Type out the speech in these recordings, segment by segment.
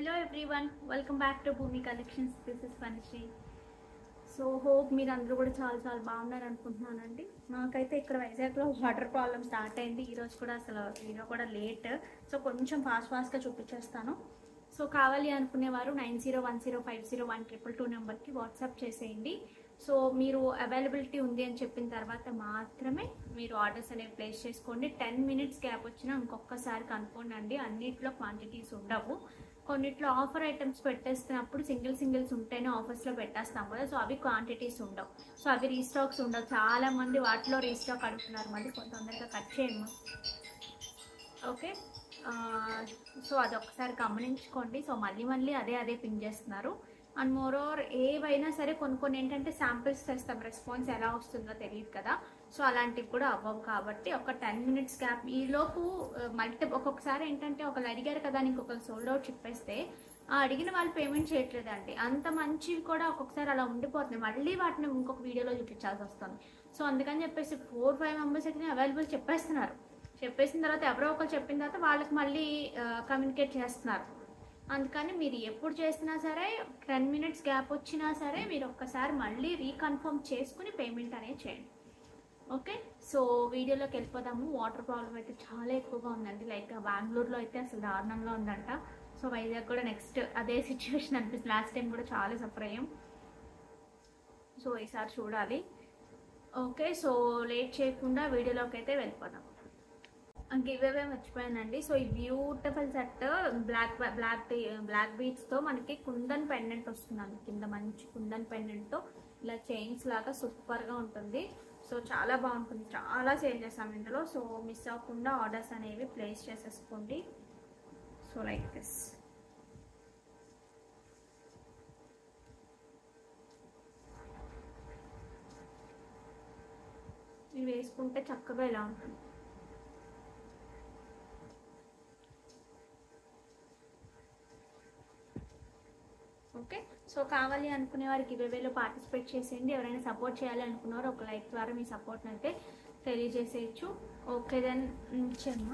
Hello everyone welcome back to Bhoomi collections this is Panishri so hope మీరు అందరూ కూడా చాలా చాలా బాగున్నారు అనుకుంటున్నానండి నాకైతే ఇక్కడ వైజాగ్లో వాటర్ ప్రాబ్లమ్ స్టార్ట్ అయింది ఈరోజు కూడా అసలు వీడియో కూడా లేట్ సో కొంచెం ఫాస్ట్ ఫాస్ట్గా చూపించేస్తాను సో కావాలి అనుకునేవారు nine zero one zero five zero one triple two నెంబర్కి వాట్సాప్ చేసేయండి సో మీరు అవైలబిలిటీ ఉంది అని చెప్పిన తర్వాత మాత్రమే మీరు ఆర్డర్స్ అనేవి ప్లేస్ చేసుకోండి టెన్ మినిట్స్ గ్యాప్ వచ్చినా ఇంకొకసారి కనుక్కోండి అండి అన్నిట్లో క్వాంటిటీస్ ఉండవు కొన్నిట్లో ఆఫర్ ఐటమ్స్ పెట్టేస్తున్నప్పుడు సింగిల్ సింగిల్స్ ఉంటేనే ఆఫర్స్లో పెట్టేస్తాం కదా సో అవి క్వాంటిటీస్ ఉండవు సో అవి రీస్టాక్స్ ఉండవు చాలా మంది వాటిలో రీస్టాక్ అడుగుతున్నారు మళ్ళీ కొంత తొందరగా కట్ చేయము ఓకే ఆ, సో అది ఒకసారి గమనించుకోండి సో మళ్ళీ మళ్ళీ అదే అదే పింగ్ చేస్తున్నారు అండ్ మోర్ ఓవర్ ఏవైనా సరే కొన్ని కొన్ని ఏంటంటే శాంపిల్స్ చేస్తాం రెస్పాన్స్ ఎలా వస్తుందో తెలియదు కదా సో అలాంటివి కూడా అవ్వవు కాబట్టి ఒక టెన్ మినిట్స్ గ్యాప్ ఈలోపు మల్టీ ఒక్కొక్కసారి ఏంటంటే ఒకళ్ళు అడిగారు కదా అని ఇంకొకరు సోల్డ్ అవుట్ చెప్పేస్తే ఆ అడిగిన వాళ్ళు పేమెంట్ చేయట్లేదండి అంత మంచివి కూడా ఒక్కొక్కసారి అలా ఉండిపోతున్నాయి మళ్ళీ వాటిని ఇంకొక వీడియోలో చూపించాల్సి వస్తుంది సో అందుకని చెప్పేసి ఫోర్ ఫైవ్ మెంబర్స్ అయితే అవైలబుల్ చెప్పేస్తున్నారు చెప్పేసిన తర్వాత ఎవరో ఒకరు చెప్పిన తర్వాత వాళ్ళకి మళ్ళీ కమ్యూనికేట్ చేస్తున్నారు అందుకని మీరు ఎప్పుడు చేసినా సరే టెన్ మినిట్స్ గ్యాప్ వచ్చినా సరే మీరు ఒక్కసారి మళ్ళీ రీకన్ఫర్మ్ చేసుకుని పేమెంట్ అనేది చేయండి ఓకే సో వీడియోలోకి వెళ్ళిపోదాము వాటర్ ప్రాబ్లం అయితే చాలా ఎక్కువగా ఉందండి లైక్ బెంగళూరులో అయితే అసలు దారుణంగా ఉందంట సో వైజాగ్ కూడా నెక్స్ట్ అదే సిచ్యువేషన్ అనిపిస్తుంది లాస్ట్ టైం కూడా చాలా సఫర్ అయ్యాం సో ఈసారి చూడాలి ఓకే సో లేట్ చేయకుండా వీడియోలోకి అయితే వెళ్ళిపోదాం గివ్ అవే మర్చిపోయానండి సో ఈ beautiful set black black black బీట్స్తో మనకి కుందన్ పెండెంట్ వస్తుందండి కింద మంచి కుందన్ పెండెంట్తో ఇలా చైన్స్ లాగా సూపర్గా ఉంటుంది సో చాలా బాగుంటుంది చాలా సేల్ చేసాం ఇందులో సో మిస్ అవ్వకుండా ఆర్డర్స్ అనేవి ప్లేస్ చేసేసుకోండి సో లైక్ దిస్ ఇవి వేసుకుంటే చక్కగా ఇలా ఉంటుంది ఓకే సో కావాలి అనుకునే వారికి ఇవేవేలో పార్టిసిపేట్ చేసేయండి ఎవరైనా సపోర్ట్ చేయాలి అనుకున్నారో ఒక లైక్ ద్వారా మీ సపోర్ట్ని అయితే తెలియజేసేయచ్చు ఓకే దెన్ చెమ్మా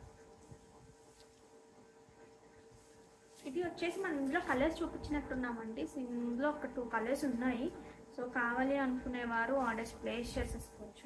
ఇది వచ్చేసి మనం ఇందులో కలర్స్ చూపించినట్టున్నామండి సో ఇందులో ఒక టూ కలర్స్ ఉన్నాయి సో కావాలి అనుకునేవారు ఆర్డర్స్ ప్లేస్ చేసేసుకోవచ్చు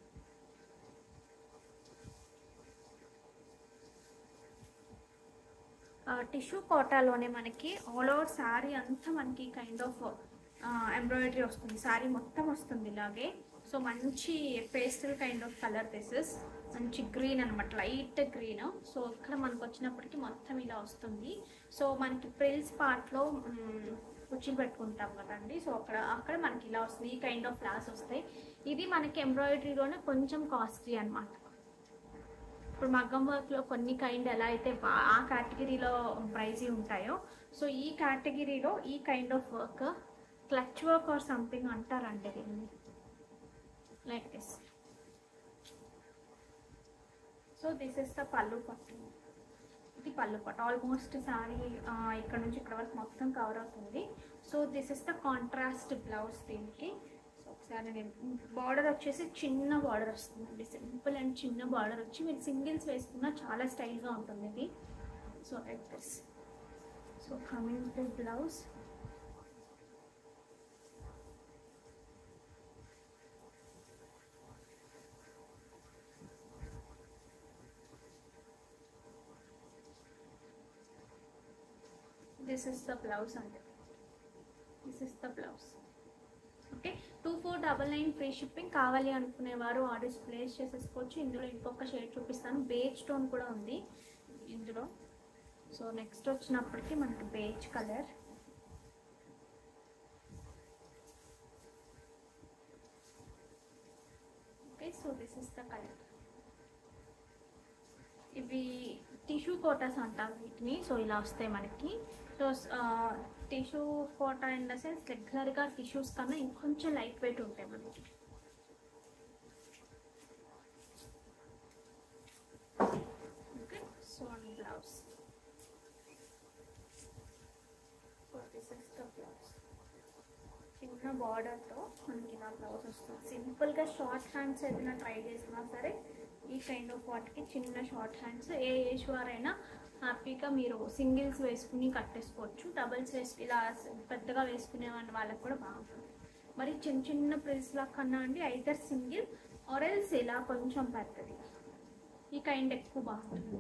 టిష్యూ కోటాలోనే మనకి ఆల్ ఓవర్ శారీ అంతా మనకి కైండ్ ఆఫ్ ఎంబ్రాయిడరీ వస్తుంది శారీ మొత్తం వస్తుంది ఇలాగే సో మంచి pastel kind of colour this మంచి గ్రీన్ అనమాట లైట్ గ్రీన్ సో ఇక్కడ మనకు వచ్చినప్పటికి మొత్తం ఇలా వస్తుంది సో మనకి ప్రిల్స్ పార్ట్లో కుర్చీలు పెట్టుకుంటాం కదండి సో అక్కడ అక్కడ మనకి ఇలా వస్తుంది ఈ కైండ్ ఆఫ్ ఫ్లాస్ వస్తాయి ఇది మనకి ఎంబ్రాయిడరీలోనే కొంచెం కాస్ట్లీ అనమాట ఇప్పుడు మగ్గం వర్క్లో కొన్ని కైండ్ ఎలా అయితే బా- ఆ కేటగిరీలో ప్రైజ్ ఉంటాయో సో ఈ కేటగిరీలో ఈ kind of work clutch work or something అంటారండి దీన్ని like this so this is the pallu పట్టు ఇది పళ్ళు పట్టు ఆల్మోస్ట్ సారీ ఇక్కడ నుంచి ఇక్కడ వరకు మొత్తం కవర్ అవుతుంది so this is the contrast blouse దీనికి సో ఒకసారి నేను బార్డర్ వచ్చేసి చిన్న బార్డర్ వస్తుందండి సింపుల్ అండ్ చిన్న బార్డర్ వచ్చి మీరు సింగిల్స్ వేసుకున్నా చాలా స్టైల్గా ఉంటుంది ఇది so like this so coming to blouse this is the blouse అండి this is the blouse okay two four double nine free shipping కావాలి అనుకునేవారు ఆర్డర్స్ ప్లేస్ చేసేసుకోవచ్చు ఇందులో ఇంకొక షేడ్ చూపిస్తాను బేజ్ టోన్ కూడా ఉంది ఇందులో సో నెక్స్ట్ వచ్చినప్పటికీ మనకి beige colour okay so this is the colour ఇవి టిష్యూ కోటాస్ అంటాం వీటిని సో ఇలా వస్తాయి మనకి so tissue kota in the sense రెగ్యులర్గా టిష్యూస్ కన్నా ఇంకొంచెం లైట్ వెయిట్ ఉంటాయి మనకి okay so blouse so this is the blouse చిన్న బార్డర్తో మనకి ఇలా బ్లౌజ్ వస్తుంది సింపుల్గా షార్ట్ హ్యాండ్స్ ఏదైనా ట్రై చేసినా సరే ఈ కైండ్ ఆఫ్ వాటికి చిన్న షార్ట్ హ్యాండ్స్ ఏ ఏజ్ వారైనా హ్యాపీగా మీరు సింగిల్స్ వేసుకుని కట్టేసుకోవచ్చు డబుల్స్ వేసుకు ఇలా పెద్దగా వేసుకునే వాళ్ళకి కూడా బాగుంటుంది మరి చిన్న చిన్న ప్రిల్స్లా కన్నా అండి ఐదర్ సింగిల్ ఆరెల్స్ ఇలా కొంచెం పెద్దది ఈ కైండ్ ఎక్కువ బాగుంటుంది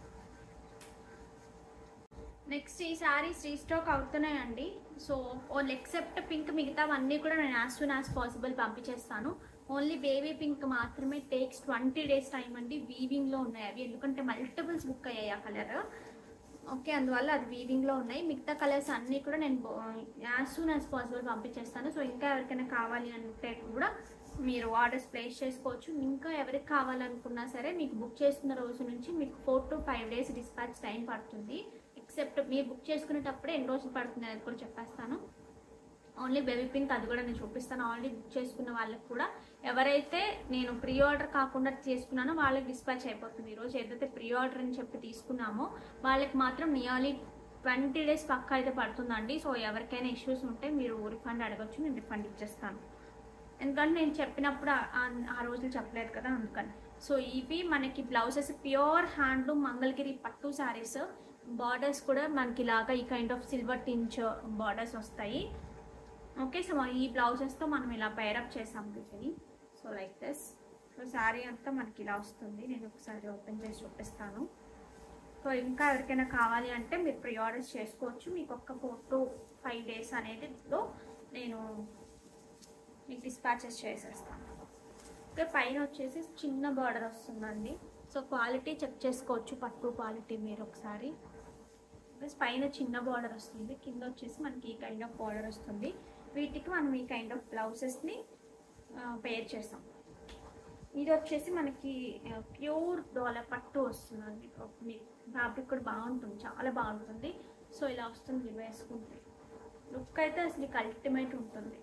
నెక్స్ట్ ఈ సారీస్ రీస్టాక్ అవుతున్నాయండి సో ఓల్ ఎక్సెప్ట్ పింక్ మిగతావన్నీ కూడా నేను యాజ్ సూన్ యాజ్ పాసిబుల్ పంపించేస్తాను ఓన్లీ బేబీ పింక్ మాత్రమే టేక్స్ ట్వంటీ డేస్ టైం అండి వీవింగ్లో ఉన్నాయి అవి ఎందుకంటే మల్టిపుల్స్ బుక్ అయ్యాయి ఆ కలర్ ఓకే అందువల్ల అది వీవింగ్లో ఉన్నాయి మిగతా కలర్స్ అన్నీ కూడా నేను యాజ్ సూన్ యాజ్ పాసిబుల్ పంపించేస్తాను సో ఇంకా ఎవరికైనా కావాలి అంటే కూడా మీరు ఆర్డర్స్ ప్లేస్ చేసుకోవచ్చు ఇంకా ఎవరికి కావాలనుకున్నా సరే మీకు బుక్ చేసుకున్న రోజు నుంచి మీకు four to five days dispatch time పడుతుంది ఎక్సెప్ట్ మీరు బుక్ చేసుకునేటప్పుడే ఎన్ని రోజులు పడుతుంది అనేది కూడా చెప్పేస్తాను ఓన్లీ బేబీ పింక్ అది కూడా నేను చూపిస్తాను ఆల్రెడీ బుక్ చేసుకున్న వాళ్ళకి కూడా ఎవరైతే నేను ప్రీ ఆర్డర్ కాకుండా చేసుకున్నానో వాళ్ళకి డిస్పాచ్ అయిపోతుంది ఈరోజు ఏదైతే ప్రీ ఆర్డర్ అని చెప్పి తీసుకున్నామో వాళ్ళకి మాత్రం నియర్లీ ట్వంటీ డేస్ పక్క అయితే పడుతుందండి సో ఎవరికైనా ఇష్యూస్ ఉంటే మీరు రిఫండ్ అడగచ్చు నేను రిఫండ్ ఇచ్చేస్తాను ఎందుకంటే నేను చెప్పినప్పుడు ఆ- ఆ- ఆ రోజులు చెప్పలేదు కదా అందుకని సో ఇవి మనకి బ్లౌజెస్ ప్యూర్ హ్యాండ్లూమ్ మంగళగిరి పట్టు శారీస్ బార్డర్స్ కూడా మనకి ఇలాగా ఈ kind of silver tinge borders వస్తాయి ఓకే సో ఈ బ్లౌజెస్తో మనం ఇలా పేరప్ చేసాం వీటిని so like this so sari అంతా మనకి ఇలా వస్తుంది నేను ఒకసారి ఓపెన్ చేసి చూపిస్తాను సో ఇంకా ఎవరికైనా కావాలి అంటే మీరు ప్రీ ఆర్డర్స్ చేసుకోవచ్చు మీకు ఒక ఫోర్ టు ఫైవ్ డేస్ అనేది లో నేను మీకు డిస్పాచెస్ చేసేస్తాను ఇంకా పైన వచ్చేసి చిన్న బార్డర్ వస్తుందండి సో క్వాలిటీ చెక్ చేసుకోవచ్చు పట్టు క్వాలిటీ మీరు ఒకసారి ప్లస్ పైన చిన్న బార్డర్ వస్తుంది కింద వచ్చేసి మనకి ఈ కైండ్ ఆఫ్ బార్డర్ వస్తుంది వీటికి మనం ఈ కైండ్ ఆఫ్ బ్లౌజెస్ని పేర్ చేస్తాం ఇది వచ్చేసి మనకి ప్యూర్ డాలర్ పట్టు వస్తుందండి మీ ఫ్యాబ్రిక్ కూడా బాగుంటుంది చాలా బాగుంటుంది సో ఇలా వస్తుంది మీరు వేసుకుంటే లుక్ అయితే అసలు అల్టిమేట్ ఉంటుంది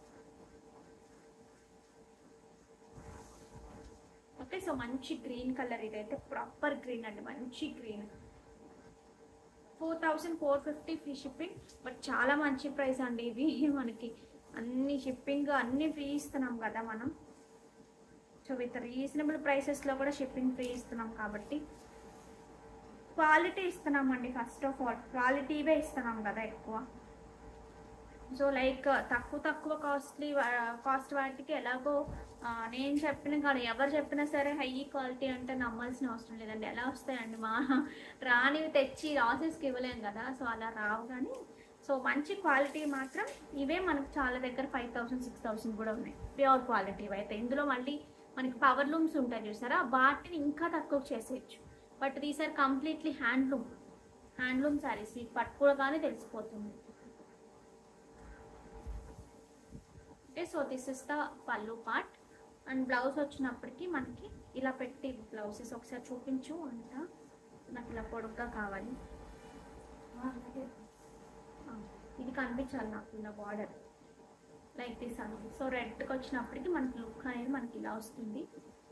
ఓకే సో మంచి గ్రీన్ కలర్ ఇదైతే ప్రాపర్ గ్రీన్ అండి మంచి green four thousand four fifty free shipping but చాలా మంచి ప్రైస్ అండి ఇవి మనకి అన్ని షిప్పింగ్ అన్ని ఫ్రీ ఇస్తున్నాం కదా మనం సో విత్ రీజనబుల్ ప్రైసెస్లో కూడా షిప్పింగ్ ఫ్రీ ఇస్తున్నాం కాబట్టి క్వాలిటీ ఇస్తున్నామండి ఫస్ట్ ఆఫ్ ఆల్ క్వాలిటీవే ఇస్తున్నాం కదా ఎక్కువ సో లైక్ తక్కువ తక్కువ కాస్ట్లీ కాస్ట్ వాటికి ఎలాగో ఆ, నేను చెప్పిన కానీ ఎవరు చెప్పినా సరే హై క్వాలిటీ అంటే నమ్మాల్సిన అవసరం లేదండి ఎలా వస్తాయండి మా రానివి తెచ్చి లాసెస్కి ఇవ్వలేం కదా సో అలా రావు కానీ సో మంచి క్వాలిటీ మాత్రం ఇవే మనకు చాలా దగ్గర ఫైవ్ థౌసండ్ సిక్స్ థౌసండ్ కూడా ఉన్నాయి ప్యూర్ క్వాలిటీ అయితే ఇందులో మళ్ళీ మనకి పవర్ లూమ్స్ ఉంటాయి చూసారా వాటిని ఇంకా తక్కువ చేసేయచ్చు but these are completely handloom handloom saris మీకు పట్టుకోగానే తెలిసిపోతుంది okay so this is the పళ్ళు పార్ట్ అండ్ బ్లౌజ్ వచ్చినప్పటికి మనకి ఇలా పెట్టి బ్లౌజెస్ ఒకసారి చూపించు అంట నాకు ఇలా పొడుగ్గా కావాలి ఆ, ఇది కనిపించాలి నాకు ఇలా బార్డర్ లైక్ దిస్ అని సో రెడ్కి వచ్చినప్పటికి మనకి లుక్ అనేది మనకి ఇలా వస్తుంది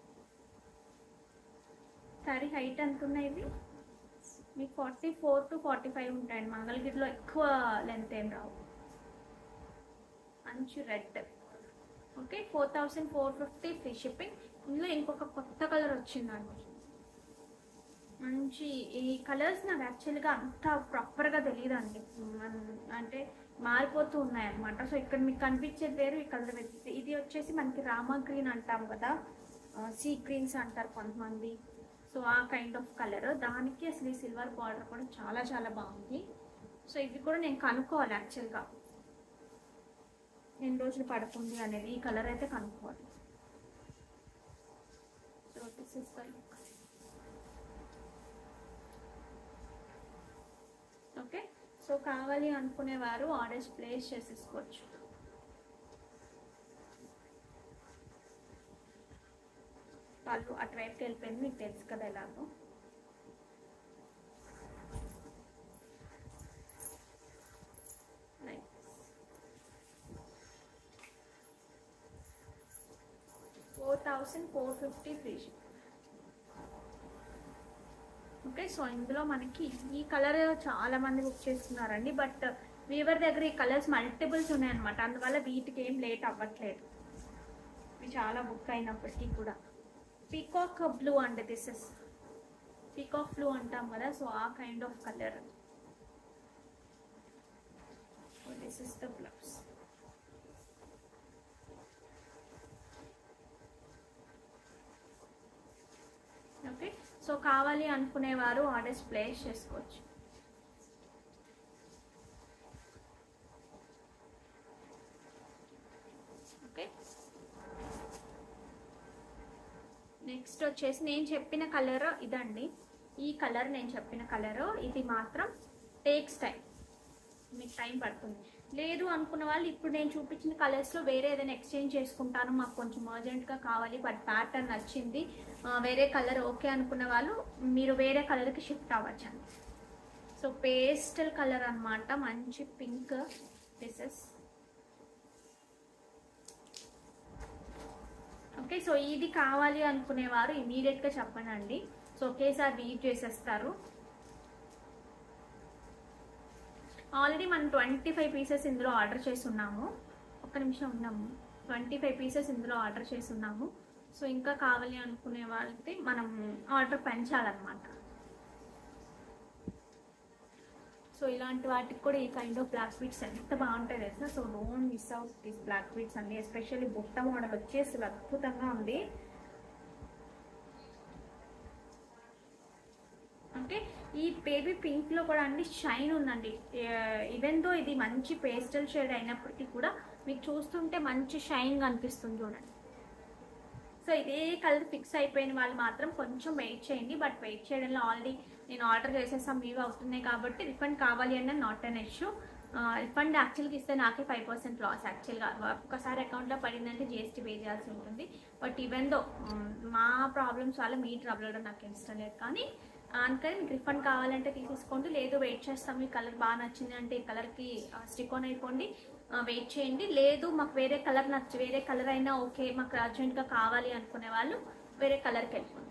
సారీ హైట్ ఎంత ఉన్నాయి ఇవి మీకు forty four to forty five ఉంటాయండి మంగళగిరిలో ఎక్కువ లెంత్ ఏం రావు మంచి red okay four thousand four fifty free shipping ఇందులో ఇంకొక కొత్త కలర్ వచ్చిందండి మంచి ఈ కలర్స్ నాకు యాక్చువల్గా అంత ప్రాపర్గా తెలియదు అండి అంటే మారిపోతూ ఉన్నాయి అనమాట సో ఇక్కడ మీకు కనిపించేది వేరు ఈ కలర్ వేరు ఇది వచ్చేసి మనకి రామా గ్రీన్ అంటాం కదా సీ గ్రీన్స్ అంటారు కొంతమంది సో ఆ కైండ్ ఆఫ్ కలర్ దానికి అసలు ఈ సిల్వర్ బార్డర్ కూడా చాలా చాలా బాగుంది సో ఇవి కూడా నేను కనుక్కోవాలి యాక్చువల్గా ఎన్ని రోజులు పడుతుంది అనేది ఈ కలర్ అయితే కనుక్కోవాలి so this is the look okay so కావాలి అనుకునేవారు ఆర్డర్స్ ప్లేస్ చేసేసుకోవచ్చు వాళ్ళు అటువైపుకి వెళ్ళిపోయింది మీకు తెలుసు కదా ఎలాగో Like this. Four thousand four fifty free okay so ఇందులో మనకి ఈ కలర్ చాలా మంది బుక్ చేసుకున్నారండి బట్ వీవర్ దగ్గర ఈ కలర్స్ మల్టిపుల్స్ ఉన్నాయన్నమాట అందువల్ల వీటికి ఏం లేట్ అవ్వట్లేదు ఇవి చాలా బుక్ అయినప్పటికీ కూడా పీకాక్ బ్లూ అండి దిస్ ఇస్ పీకాక్ ఫ్లూ అంటాం కదా సో ఆ kind of colour this is the blouse okay so కావాలి అనుకునేవారు ఆర్డర్స్ ప్లేస్ చేసుకోవచ్చు ఓకే నెక్స్ట్ వచ్చేసి నేను చెప్పిన కలర్ ఇదండి ఈ కలర్ నేను చెప్పిన కలర్ ఇది మాత్రం టేక్స్ టైం మీకు టైం పడుతుంది లేదు అనుకున్న వాళ్ళు ఇప్పుడు నేను చూపించిన కలర్స్లో వేరే ఏదైనా ఎక్స్చేంజ్ చేసుకుంటాను మాకు కొంచెం అర్జెంట్గా కావాలి బట్ ప్యాటర్న్ నచ్చింది ఆ, వేరే కలర్ ఓకే అనుకున్న వాళ్ళు మీరు వేరే కలర్కి షిఫ్ట్ అవ్వచ్చండి సో పేస్టల్ కలర్ అన్నమాట మంచి పింక్ దిసెస్ ఓకే సో ఇది కావాలి అనుకునేవారు ఇమీడియట్గా చెప్పనండి సో ఒకేసారి వీట్ చేసేస్తారు ఆల్రెడీ మనం ట్వంటీ ఫైవ్ పీసెస్ ఇందులో ఆర్డర్ చేస్తున్నాము ఒక్క నిమిషం ఉన్నాము ట్వంటీ ఫైవ్ పీసెస్ ఇందులో ఆర్డర్ చేస్తున్నాము సో ఇంకా కావాలి అనుకునే వాళ్ళకి మనం ఆర్డర్ పెంచాలన్నమాట సో ఇలాంటి వాటికి కూడా ఈ కైండ్ ఆఫ్ బ్లాక్ బీట్స్ ఎంత బాగుంటాయి తెలుసా so don't miss out this black beads అండి ఎస్పెషల్లీ బుట్ట మోడల్ వచ్చి అసలు అద్భుతంగా ఉంది ఓకే ఈ బేబీ పింక్ లో కూడా అండి షైన్ ఉందండి ఈవెన్ దో ఇది మంచి పేస్టల్ షేడ్ అయినప్పటికీ కూడా మీకు చూస్తుంటే మంచి షైన్ కనిపిస్తుంది చూడండి సో ఇదే కలర్ ఫిక్స్ అయిపోయిన వాళ్ళు మాత్రం కొంచెం వెయిట్ చేయండి బట్ వెయిట్ చేయడంలో ఆల్రెడీ నేను ఆర్డర్ చేసేసాం మీవి అవుతున్నాయి కాబట్టి రిఫండ్ కావాలి అన్న నాట్ అన్ ఇష్యూ రిఫండ్ యాక్చువల్గా ఇస్తే నాకే ఫైవ్ పర్సెంట్ లాస్ యాక్చువల్గా ఒక్కసారి అకౌంట్లో పడిందంటే జిఎస్టీ పే చేయాల్సి ఉంటుంది బట్ ఈవెన్ దో మా ప్రాబ్లమ్స్ వల్ల మీ ట్రబుల్ నాకు ఇష్టం లేదు కానీ అందుకని మీకు రిఫండ్ కావాలంటే తీసేసుకోండి లేదు వెయిట్ చేస్తాం మీ కలర్ బాగా నచ్చింది అంటే ఈ కలర్కి స్టిక్ ఆన్ అయిపోండి వెయిట్ చేయండి లేదు మాకు వేరే కలర్ నచ్చి వేరే కలర్ అయినా ఓకే మాకు అర్జెంట్గా కావాలి అనుకునే వాళ్ళు వేరే కలర్కి వెళ్ళిపోండి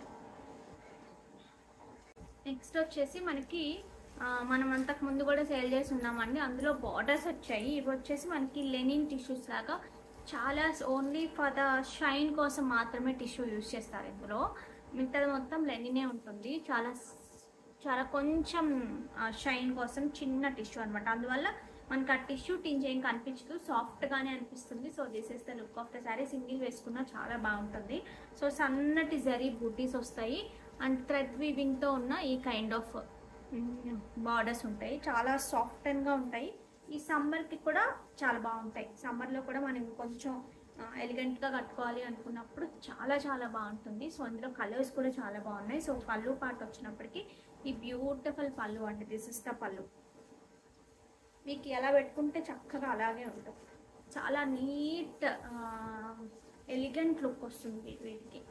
నెక్స్ట్ వచ్చేసి మనకి ఆ, మనం అంతకు ముందు కూడా సేల్ చేసి ఉన్నామండి అందులో బార్డర్స్ వచ్చాయి ఇవి వచ్చేసి మనకి లెనిన్ టిష్యూస్ లాగా చాలా ఓన్లీ ఫర్ ద షైన్ కోసం మాత్రమే టిష్యూ యూజ్ చేస్తారు ఇందులో మిగతాది మొత్తం లెనినే ఉంటుంది చాలా చాలా కొంచెం షైన్ కోసం చిన్న టిష్యూ అనమాట అందువల్ల మనకి ఆ టిష్యూ టింజ్ ఏం కనిపించదు సాఫ్ట్గానే అనిపిస్తుంది so this is the look of the sari single వేసుకున్నా చాలా బాగుంటుంది సో సన్నటి జరీ బూటీస్ వస్తాయి అండ్ థ్రెడ్ వీవింగ్తో ఉన్న ఈ కైండ్ ఆఫ్ బార్డర్స్ ఉంటాయి చాలా సాఫ్ట్ గా ఉంటాయి ఈ సమ్మర్కి కూడా చాలా బాగుంటాయి సమ్మర్లో కూడా మనం కొంచెం ఎలిగెంట్గా కట్టుకోవాలి అనుకున్నప్పుడు చాలా చాలా బాగుంటుంది సో అందులో కలర్స్ కూడా చాలా బాగున్నాయి సో పళ్ళు పాటు వచ్చినప్పటికీ ఈ బ్యూటిఫుల్ పళ్ళు అండి దిస్ ఇస్ ద పళ్ళు మీకు ఎలా పెట్టుకుంటే చక్కగా అలాగే ఉంటుంది చాలా నీట్ ఎలిగెంట్ లుక్ వస్తుంది వీటికి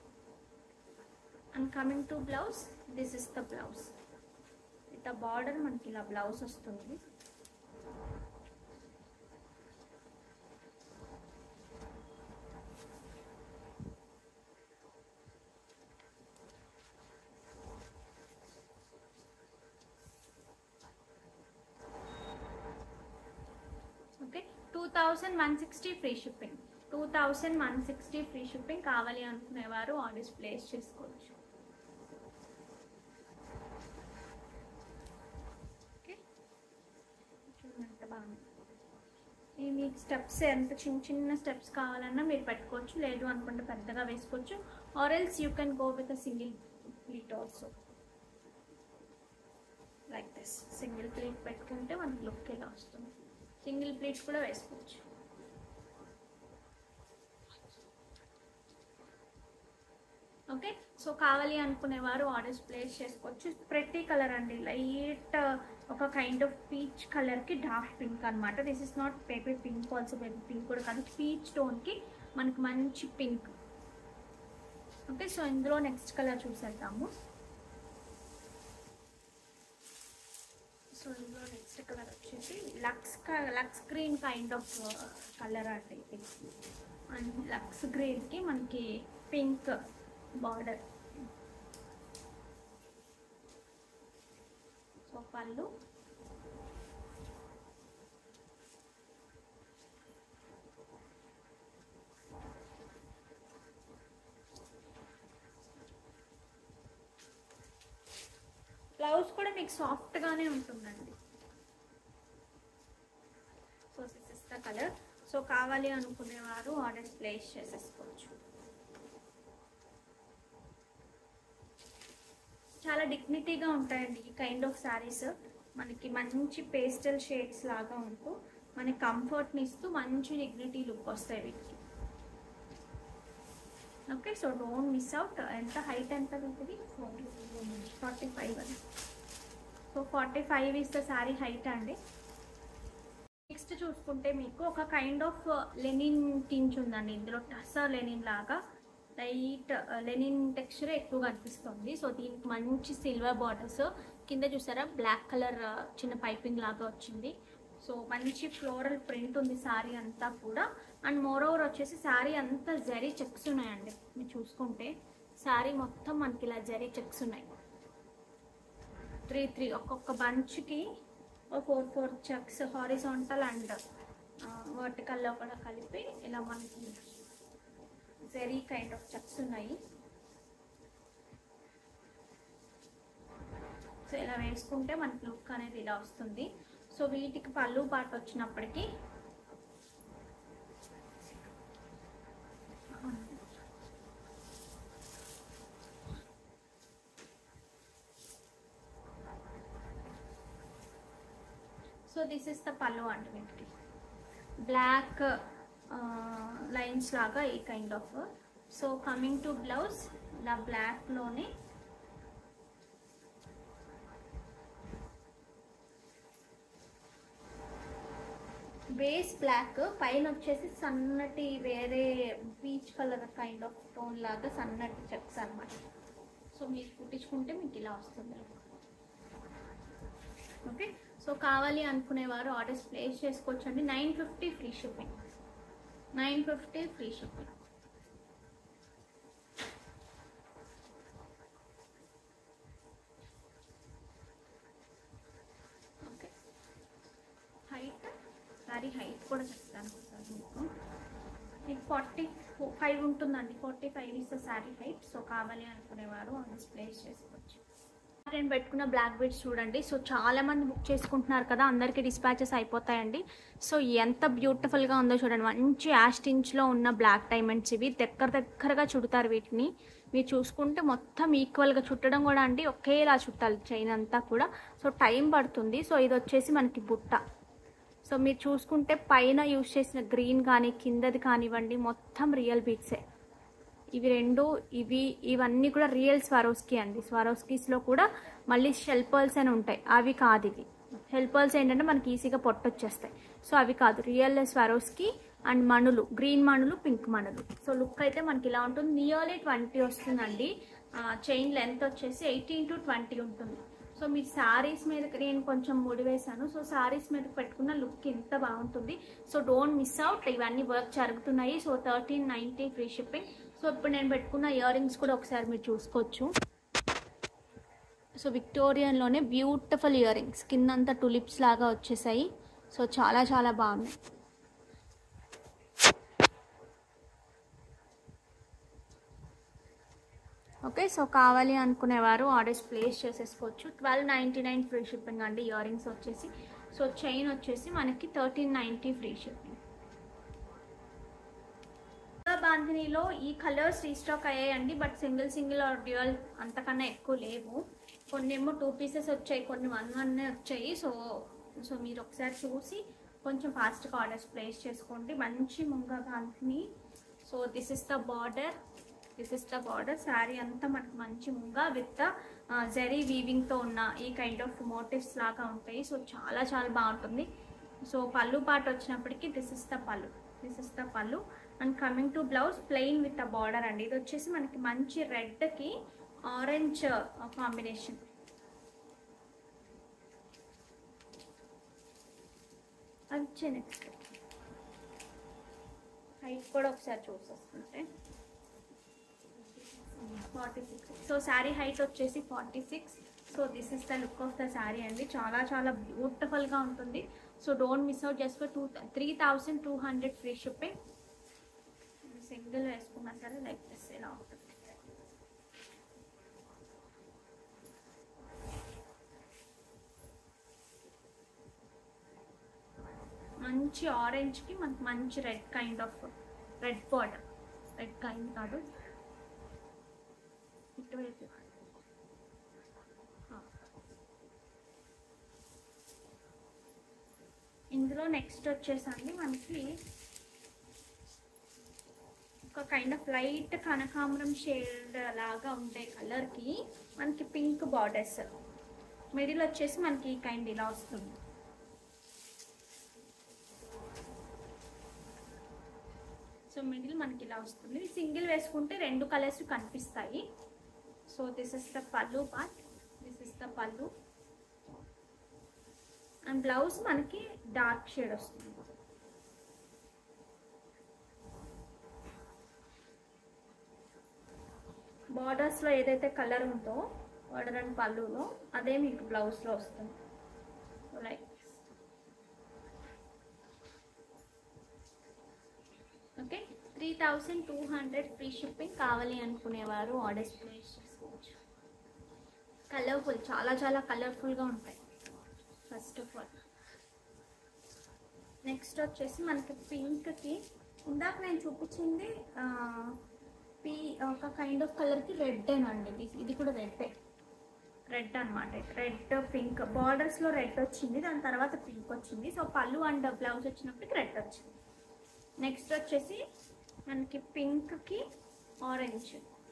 and coming to blouse this is the blouse ఇట్లా బార్డర్ మనకి ఇలా బ్లౌజ్ వస్తుంది okay two thousand one sixty free shipping two thousand one sixty free shipping కావాలి అనుకునేవారు ఆర్డర్స్ ప్లేస్ చేసుకోవచ్చు ఓకే చూడండి ఎంత బాగుంది ఈ మీకు స్టెప్స్ ఎంత చిన్న చిన్న స్టెప్స్ కావాలన్నా మీరు పెట్టుకోవచ్చు లేదు అనుకుంటే పెద్దగా వేసుకోవచ్చు or else you can go with a single pleat also like this single pleat పెట్టుకుంటే మనకి లుక్ ఇలా వస్తుంది సింగిల్ ప్లేట్ కూడా వేసుకోవచ్చు ఓకే సో కావాలి అనుకునేవారు ఆర్డర్స్ ప్లేస్ చేసుకోవచ్చు ప్రతి కలర్ అండి లైట్ ఒక కైండ్ ఆఫ్ పీచ్ కలర్కి డార్క్ పింక్ అనమాట this is not baby pink also baby pink కూడా కాదు పీచ్ టోన్కి మనకి మంచి పింక్ ఓకే సో ఇందులో నెక్స్ట్ కలర్ చూసేద్దాము సో ఇందులో నెక్స్ట్ కలర్ వచ్చేసి lux lux green kind of colour అండి ఇది అండ్ లక్స్ గ్రీన్కి మనకి పింక్ బార్డర్ సో పళ్ళు బ్లౌజ్ కూడా మీకు సాఫ్ట్గానే ఉంటుందండి so this is the colour so కావాలి అనుకునేవారు ఆర్డర్ ప్లేస్ చేసేసుకోవచ్చు చాలా డిగ్నిటీగా ఉంటాయండి ఈ కైండ్ ఆఫ్ శారీస్ మనకి మంచి పేస్టల్ షేడ్స్ లాగా ఉంటూ మనకి కంఫర్ట్ని ఇస్తూ మంచి డిగ్నిటీ లుక్ వస్తాయి వీటికి okay so don't miss out ఎంత హైట్ ఎంత వీటిది ఫార్టీ ఫైవ్ అని so forty five is the sari height అండి నెక్స్ట్ చూసుకుంటే మీకు ఒక కైండ్ ఆఫ్ లెనిన్ టించ్ ఉందండి ఇందులో టసా లెనిన్ లాగా లైట్ లెనిన్ టెక్స్చర్ ఎక్కువ కనిపిస్తుంది సో దీనికి మంచి సిల్వర్ బార్డర్స్ కింద చూసారా బ్లాక్ కలర్ చిన్న పైపింగ్ లాగా వచ్చింది సో మంచి ఫ్లోరల్ ప్రింట్ ఉంది శారీ అంతా కూడా అండ్ మోర్ ఓవర్ వచ్చేసి శారీ అంతా జరీ చెక్స్ ఉన్నాయండి మీరు చూసుకుంటే శారీ మొత్తం మనకి ఇలా జరీ చెక్స్ ఉన్నాయి త్రీ త్రీ ఒక్కొక్క బంచ్కి ఒక four four checks horizontal and వర్టికల్లో కూడా కలిపి ఇలా మనకి జెరీ కైండ్ ఆఫ్ చెక్స్ ఉన్నాయి సో ఇలా వేసుకుంటే మనకి లుక్ అనేది ఇలా వస్తుంది సో వీటికి పళ్ళు పాట వచ్చినప్పటికీ so this is the pallu అండి వీటికి బ్లాక్ లైన్స్ లాగా ఈ kind of so coming to blouse ఇలా బ్లాక్లోనే బేస్ బ్లాక్ పైన వచ్చేసి సన్నటి వేరే peach colour kind of tone లాగా సన్నటి చెక్స్ అన్నమాట సో మీరు కుట్టించుకుంటే మీకు ఇలా వస్తుంది ఓకే సో కావాలి అనుకునేవారు ఆర్డర్స్ ప్లేస్ చేసుకోవచ్చండి nine fifty free shipping nine fifty free shipping okay height sorry height కూడా చెప్తాను ఒకసారి మీకు మీకు ఫార్టీ ఫైవ్ ఉంటుందండి forty five is the sari height so కావాలి అనుకునేవారు ఆర్డర్స్ ప్లేస్ చేసుకోవచ్చు నేను పెట్టుకున్న బ్లాక్ బీడ్స్ చూడండి సో చాలా మంది బుక్ చేసుకుంటున్నారు కదా అందరికీ డిస్పాచెస్ అయిపోతాయండి సో ఎంత బ్యూటిఫుల్గా ఉందో చూడండి మంచి యాస్టించ్లో ఉన్న బ్లాక్ డైమండ్స్ ఇవి దగ్గర దగ్గరగా చుడతారు వీటిని మీరు చూసుకుంటే మొత్తం ఈక్వల్గా చుట్టడం కూడా అండి ఒకేలా చుట్టాలి చైన్ అంతా కూడా సో టైం పడుతుంది సో ఇది వచ్చేసి మనకి బుట్ట సో మీరు చూసుకుంటే పైన యూజ్ చేసిన గ్రీన్ కానీ కిందది కానివ్వండి మొత్తం రియల్ బీట్సే ఇవి రెండు ఇవి ఇవన్నీ కూడా రియల్ స్వరోస్కి అండి స్వరోస్కీస్లో కూడా మళ్ళీ షెల్పర్స్ అని ఉంటాయి అవి కాదు ఇవి హెల్పర్స్ ఏంటంటే మనకి ఈజీగా పొట్టొచ్చేస్తాయి సో అవి కాదు రియల్ స్వరోస్కి అండ్ మణులు గ్రీన్ మణులు పింక్ మణులు సో లుక్ అయితే మనకి ఇలా ఉంటుంది నియర్లీ ట్వంటీ వస్తుందండి చైన్ లెంత్ వచ్చేసి ఎయిటీన్ టు ట్వంటీ ఉంటుంది సో మీరు శారీస్ మీద నేను కొంచెం ముడి వేశాను సో శారీస్ మీద పెట్టుకున్న లుక్ ఎంత బాగుంటుంది సో డోంట్ మిస్ అవుట్ ఇవన్నీ వర్క్ జరుగుతున్నాయి so thirteen ninety free shipping so ఇప్పుడు నేను పెట్టుకున్న ఇయర్ రింగ్స్ కూడా ఒకసారి మీరు చూసుకోవచ్చు సో విక్టోరియన్లోనే బ్యూటిఫుల్ ఇయర్ రింగ్స్ కిందంతా టులిప్స్ లాగా వచ్చేసాయి సో చాలా చాలా బాగున్నాయి ఓకే సో కావాలి అనుకునేవారు ఆర్డర్స్ ప్లేస్ చేసేసుకోవచ్చు twelve ninety nine free shipping అండి ఇయర్ రింగ్స్ వచ్చేసి సో చైన్ వచ్చేసి మనకి థర్టీన్ నైంటీ ఫ్రీ షిప్పింగ్ బాంధినిలో ఈ కలర్స్ రీస్టాక్ అయ్యాయండి but single single or dual అంతకన్నా ఎక్కువ లేవు కొన్ని ఏమో టూ పీసెస్ వచ్చాయి కొన్ని వన్ వన్ వచ్చాయి సో సో మీరు ఒకసారి చూసి కొంచెం ఫాస్ట్గా ఆర్డర్స్ ప్లేస్ చేసుకోండి మంచి ముంగ bandhini so this is the border this is the border sari అంతా మనకి మంచి ముంగ విత్ జరీ వీవింగ్తో ఉన్న ఈ కైండ్ ఆఫ్ మోటివ్స్ లాగా ఉంటాయి సో చాలా చాలా బాగుంటుంది సో పళ్ళు పాట వచ్చినప్పటికీ this is the pallu this is the pallu and coming to blouse plain with a border అండి ఇది వచ్చేసి మనకి మంచి రెడ్కి ఆరెంజ్ కాంబినేషన్ అది ఇచ్చే నెక్స్ట్ హైట్ కూడా ఒకసారి చూసేస్తుంటే forty six so sari height వచ్చేసి forty six so this is the look of the sari అండి చాలా చాలా బ్యూటిఫుల్గా ఉంటుంది so don't miss out just for two three thousand two hundred free shipping single వేసుకున్నా సరే లైక్ దిస్ ఇలా ఉంటుంది మంచి ఆరెంజ్కి మనకి మంచి red kind of red border red kind కాదు ఇటువైపు ఆ. ఇందులో నెక్స్ట్ వచ్చేసండి మనకి ఒక కైండ్ ఆఫ్ లైట్ కనకాంబరం షేడ్ లాగా ఉండే కలర్కి మనకి పింక్ బార్డర్స్ మిడిల్ వచ్చేసి మనకి ఈ కైండ్ ఇలా వస్తుంది సో మిడిల్ మనకి ఇలా వస్తుంది సింగిల్ వేసుకుంటే రెండు కలర్స్ కనిపిస్తాయి so this is the pallu part this is the pallu and blouse మనకి డార్క్ షేడ్ వస్తుంది బార్డర్స్లో ఏదైతే కలర్ ఉందో బార్డర్ అండ్ పళ్ళులో అదే మీకు బ్లౌజ్లో వస్తుంది like okay three thousand two hundred free shipping కావాలి అనుకునేవారు ఆర్డర్స్ ప్లేస్ చేసుకోవచ్చు కలర్ఫుల్ చాలా చాలా కలర్ఫుల్గా ఉంటాయి ఫస్ట్ ఆఫ్ ఆల్ నెక్స్ట్ వచ్చేసి మనకి పింక్కి ఇందాక నేను చూపించింది ఆ, పీ ఒక కైండ్ ఆఫ్ కలర్కి రెడ్ అండి ఇది ఇది కూడా రెడ్డే రెడ్ అనమాట రెడ్ పింక్ బార్డర్స్లో రెడ్ వచ్చింది దాని తర్వాత పింక్ వచ్చింది సో పళ్ళు అండ్ బ్లౌజ్ వచ్చినప్పటికి రెడ్ వచ్చింది నెక్స్ట్ వచ్చేసి మనకి పింక్కి orange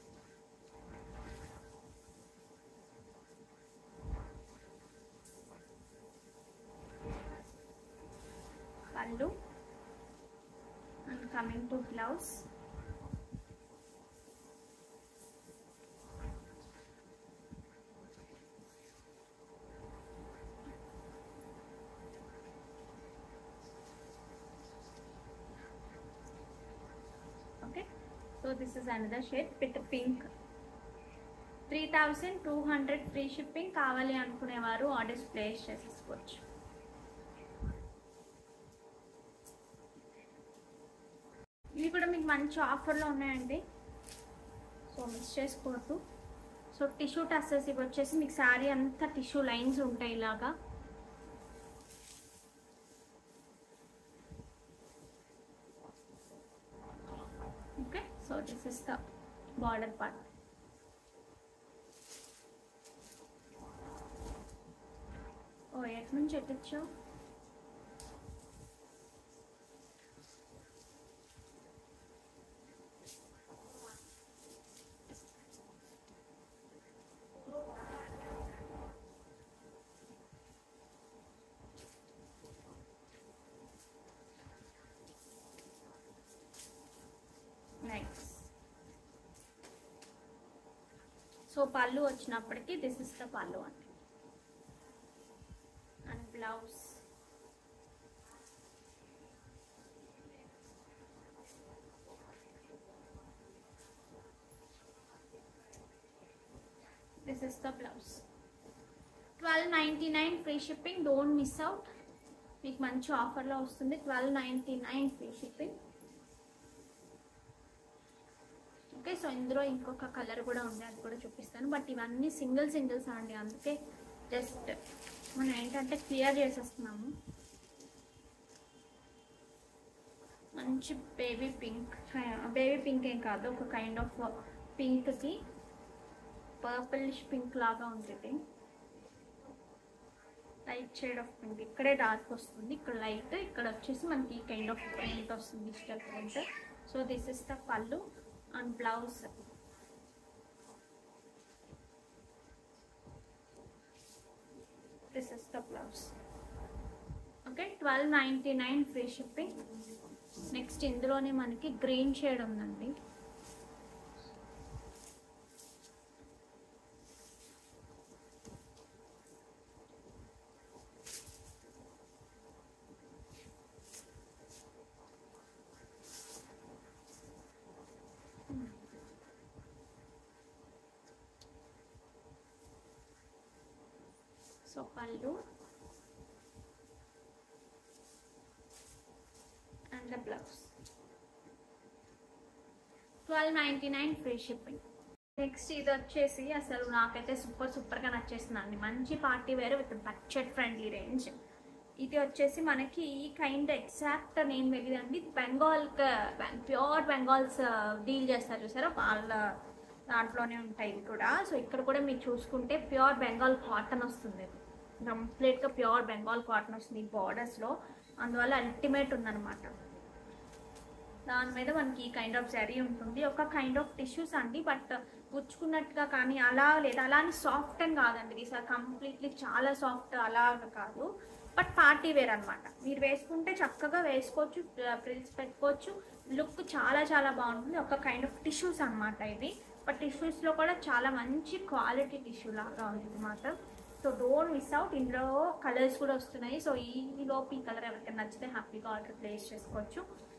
pallu and coming to blouse okay so this is another shade with pink three thousand two hundred free shipping కావాలి అనుకునేవారు ఆర్డర్స్ ప్లేస్ చేసేసుకోవచ్చు ఇవి కూడా మీకు మంచి ఆఫర్లో ఉన్నాయండి సో మిస్ చేసుకోవద్దు సో టిష్యూ టస్సెస్ ఇవి వచ్చేసి మీకు శారీ అంతా టిష్యూ లైన్స్ ఉంటాయి ఇలాగా okay so this is the border part ఓ ఎట్ నుంచి ఎట్టొచ్చావు నైస్ సో పళ్ళు వచ్చినప్పటికి దిస్ ఇస్ ద పళ్ళు అండి and blouse this is the blouse twelve ninety nine free shipping don't miss out మీకు మంచి ఆఫర్లో వస్తుంది twelve ninety nine free shipping okay so ఇందులో ఇంకొక కలర్ కూడా ఉంది అది కూడా చూపిస్తాను బట్ ఇవన్నీ సింగిల్ సింగిల్స్ అండి అందుకే జస్ట్ మనం ఏంటంటే క్లియర్ చేసేస్తున్నాము మంచి బేబీ పింక్ బేబీ పింక్ ఏం కాదు ఒక కైండ్ ఆఫ్ పింక్కి పర్పులిష్ పింక్ లాగా ఉంటుంది లైట్ షేడ్ ఆఫ్ పింక్ ఇక్కడే డార్క్ వస్తుంది ఇక్కడ లైట్ ఇక్కడ వచ్చేసి మనకి కైండ్ ఆఫ్ ప్రింట్ వస్తుంది digital print so this is the pallu and blouse this is the blouse okay twelve ninety nine free shipping next ఇందులోనే మనకి గ్రీన్ షేడ్ ఉందండి so pallu and the blouse twelve ninety nine free shipping next ఇది వచ్చేసి అసలు నాకైతే super సూపర్గా నచ్చేస్తుందండి మంచి party wear with budget friendly range ఇది వచ్చేసి మనకి ఈ కైండ్ ఎగ్జాక్ట్ నేమ్ తెలియదండి బెంగాల్ ప్యూర్ బెంగాల్స్ డీల్ చేస్తారు చూసారా వాళ్ళ దాంట్లోనే ఉంటాయి ఇవి కూడా సో ఇక్కడ కూడా మీరు చూసుకుంటే ప్యూర్ బెంగాల్ కాటన్ వస్తుంది ఇది కంప్లీట్గా ప్యూర్ బెంగాల్ కాటన్ వస్తుంది ఈ బార్డర్స్లో అందువల్ల అల్టిమేట్ ఉందన్నమాట దాని మీద మనకి ఈ కైండ్ ఆఫ్ జరీ ఉంటుంది ఒక కైండ్ ఆఫ్ టిష్యూస్ అండి బట్ గుచ్చుకున్నట్టుగా కానీ అలా లేదా అలా అని సాఫ్ట్ అని కాదండి ఇది కంప్లీట్లీ చాలా సాఫ్ట్ అలా కాదు బట్ పార్టీ వేర్ అనమాట మీరు వేసుకుంటే చక్కగా వేసుకోవచ్చు ప్రిల్స్ పెట్టుకోవచ్చు లుక్ చాలా చాలా బాగుంటుంది ఒక కైండ్ ఆఫ్ టిష్యూస్ అనమాట ఇది బట్ టిష్యూస్లో కూడా చాలా మంచి క్వాలిటీ టిష్యూ లాగా ఉంది ఇది మాత్రం సో డోంట్ మిస్ అవుట్ ఇందులో కలర్స్ కూడా వస్తున్నాయి సో ఈలోపు ఈ కలర్ ఎవరికైనా నచ్చితే హ్యాపీగా ఆర్డర్ ప్లేస్ చేసుకోవచ్చు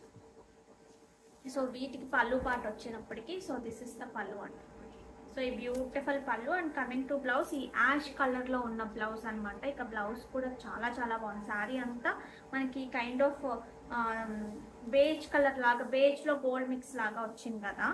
సో వీటికి పళ్ళు పాట వచ్చినప్పటికీ so this is the pallu అండి సో ఈ beautiful pallu and coming to blouse ఈ యాష్ కలర్లో ఉన్న బ్లౌజ్ అనమాట ఇక బ్లౌజ్ కూడా చాలా చాలా బాగుంది శారీ అంతా మనకి కైండ్ ఆఫ్ బేజ్ కలర్ లాగా బేజ్లో గోల్డ్ మిక్స్ లాగా వచ్చింది కదా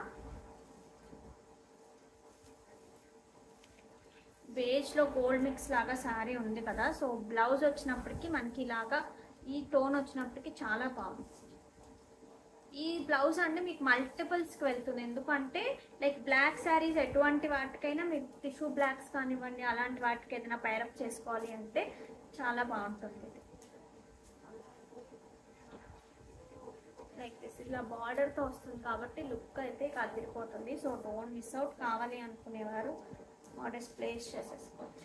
బేజ్లో గోల్డ్ మిక్స్ లాగా శారీ ఉంది కదా సో బ్లౌజ్ వచ్చినప్పటికి మనకి ఇలాగా ఈ టోన్ వచ్చినప్పటికి చాలా బాగుంది ఈ బ్లౌజ్ అంటే మీకు మల్టిపుల్స్కి వెళ్తుంది ఎందుకంటే లైక్ బ్లాక్ శారీస్ ఎటువంటి వాటికైనా మీకు టిష్యూ బ్లాక్స్ కానివ్వండి అలాంటి వాటికి ఏదైనా పైరప్ చేసుకోవాలి అంటే చాలా బాగుంటుంది ఇది లైక్ దిస్ ఇలా బార్డర్తో వస్తుంది కాబట్టి లుక్ అయితే కదిరిపోతుంది సో డోంట్ మిస్ అవుట్ కావాలి అనుకునేవారు ఆర్డర్స్ ప్లేస్ చేసేసుకోవచ్చు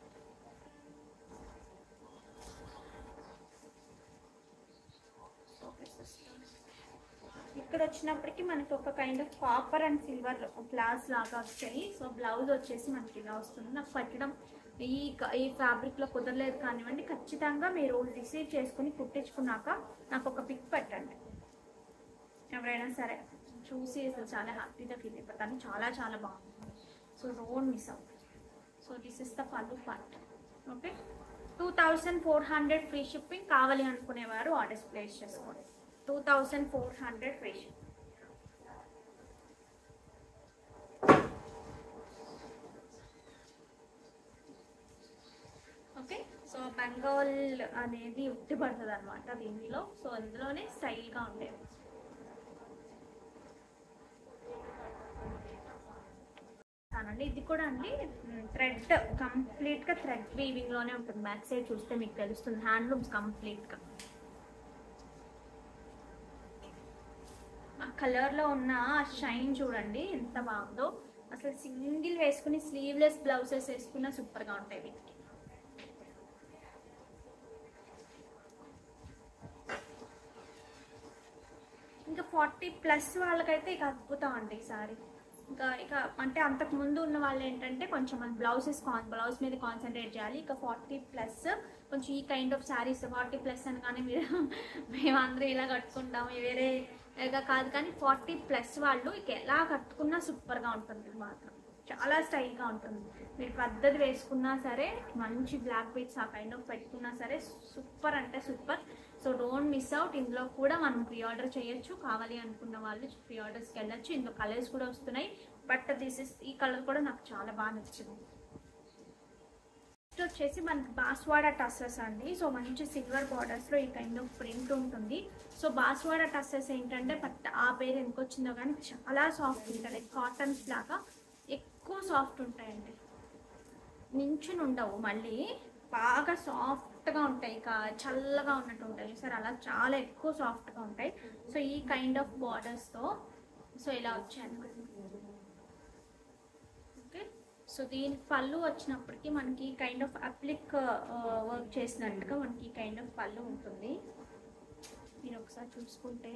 ఇక్కడ వచ్చినప్పటికి మనకి ఒక kind of copper and silver glass లాగా వచ్చాయి సో బ్లౌజ్ వచ్చేసి మనకి ఇలా వస్తుంది నాకు పట్టడం ఈ క- ఈ ఫ్యాబ్రిక్లో కుదరలేదు కానివ్వండి ఖచ్చితంగా మీరు రిసీవ్ చేసుకుని కుట్టించుకున్నాక నాకు ఒక పిక్ పెట్టండి ఎవరైనా సరే చూసి అసలు చాలా హ్యాపీగా ఫీల్ అయిపోతాను చాలా చాలా బాగుంది so don't miss out so this is the పళ్ళు part okay two thousand four hundred free shipping కావాలి అనుకునేవారు ఆర్డర్స్ ప్లేస్ చేసుకోండి two thousand four hundred free shipping okay so Bengal అనేది ఉట్టి పడుతుంది అనమాట దీనిలో సో అందులోనే స్టైల్గా ఉండేది అండి ఇది కూడా అండి థ్రెడ్ కంప్లీట్ గా థ్రెడ్ వీవింగ్ లోనే ఉంటుంది బ్యాక్ సైడ్ చూస్తే మీకు తెలుస్తుంది హ్యాండ్లూమ్స్ కంప్లీట్ గా ఆ కలర్ లో ఉన్న షైన్ చూడండి ఎంత బాగుందో అసలు సింగిల్ వేసుకుని స్లీవ్లెస్ బ్లౌజెస్ వేసుకున్నా సూపర్ గా ఉంటాయి వీటికి ఇంకా ఫార్టీ ప్లస్ వాళ్ళకైతే ఇక అద్భుతం అండి ఈ సారీ ఇంకా ఇక అంటే అంతకు ముందు ఉన్న వాళ్ళు ఏంటంటే కొంచెం మన బ్లౌజెస్ కాన్ బ్లౌజ్ మీద కాన్సన్ట్రేట్ చేయాలి ఇక ఫార్టీ ప్లస్ కొంచెం ఈ kind of saris forty plus అనగానే మీరు మేమందరం ఇలా కట్టుకుంటాం వేరే గా కాదు కానీ ఫార్టీ ప్లస్ వాళ్ళు ఇక ఎలా కట్టుకున్నా సూపర్గా ఉంటుంది ఇది మాత్రం చాలా స్టైల్గా ఉంటుంది మీరు పద్ధతి వేసుకున్నా సరే మంచి బ్లాక్ బీట్స్ ఆ కైండ్ ఆఫ్ పెట్టుకున్నా సరే సూపర్ అంటే super so don't miss out ఇందులో కూడా మనం ప్రీ ఆర్డర్ చేయొచ్చు కావాలి అనుకున్న వాళ్ళు ప్రీ ఆర్డర్స్కి వెళ్ళొచ్చు ఇందులో కలర్స్ కూడా వస్తున్నాయి బట్ దిస్ ఇస్ ఈ కలర్ కూడా నాకు చాలా బాగా నచ్చింది నెక్స్ట్ వచ్చేసి మనకి బాస్వాడ టస్సెస్ అండి సో మంచి సిల్వర్ బార్డర్స్లో ఈ కైండ్ ఆఫ్ ప్రింట్ ఉంటుంది సో బాస్వాడ టస్సెస్ ఏంటంటే బట్ ఆ పేరు ఎందుకు వచ్చిందో కానీ చాలా సాఫ్ట్ ఉంటుంది కాటన్స్ లాగా ఎక్కువ సాఫ్ట్ ఉంటాయండి నించుని ఉండవు మళ్ళీ బాగా సాఫ్ట్గా ఉంటాయి ఇక చల్లగా ఉన్నట్టు ఉంటాయి సార్ అలా చాలా ఎక్కువ సాఫ్ట్గా ఉంటాయి సో ఈ కైండ్ ఆఫ్ బార్డర్స్తో సో ఇలా వచ్చాయి ఓకే సో దీని పళ్ళు వచ్చినప్పటికి మనకి కైండ్ ఆఫ్ అప్లిక్ వర్క్ చేసినట్టుగా మనకి కైండ్ ఆఫ్ పళ్ళు ఉంటుంది మీరు ఒకసారి చూసుకుంటే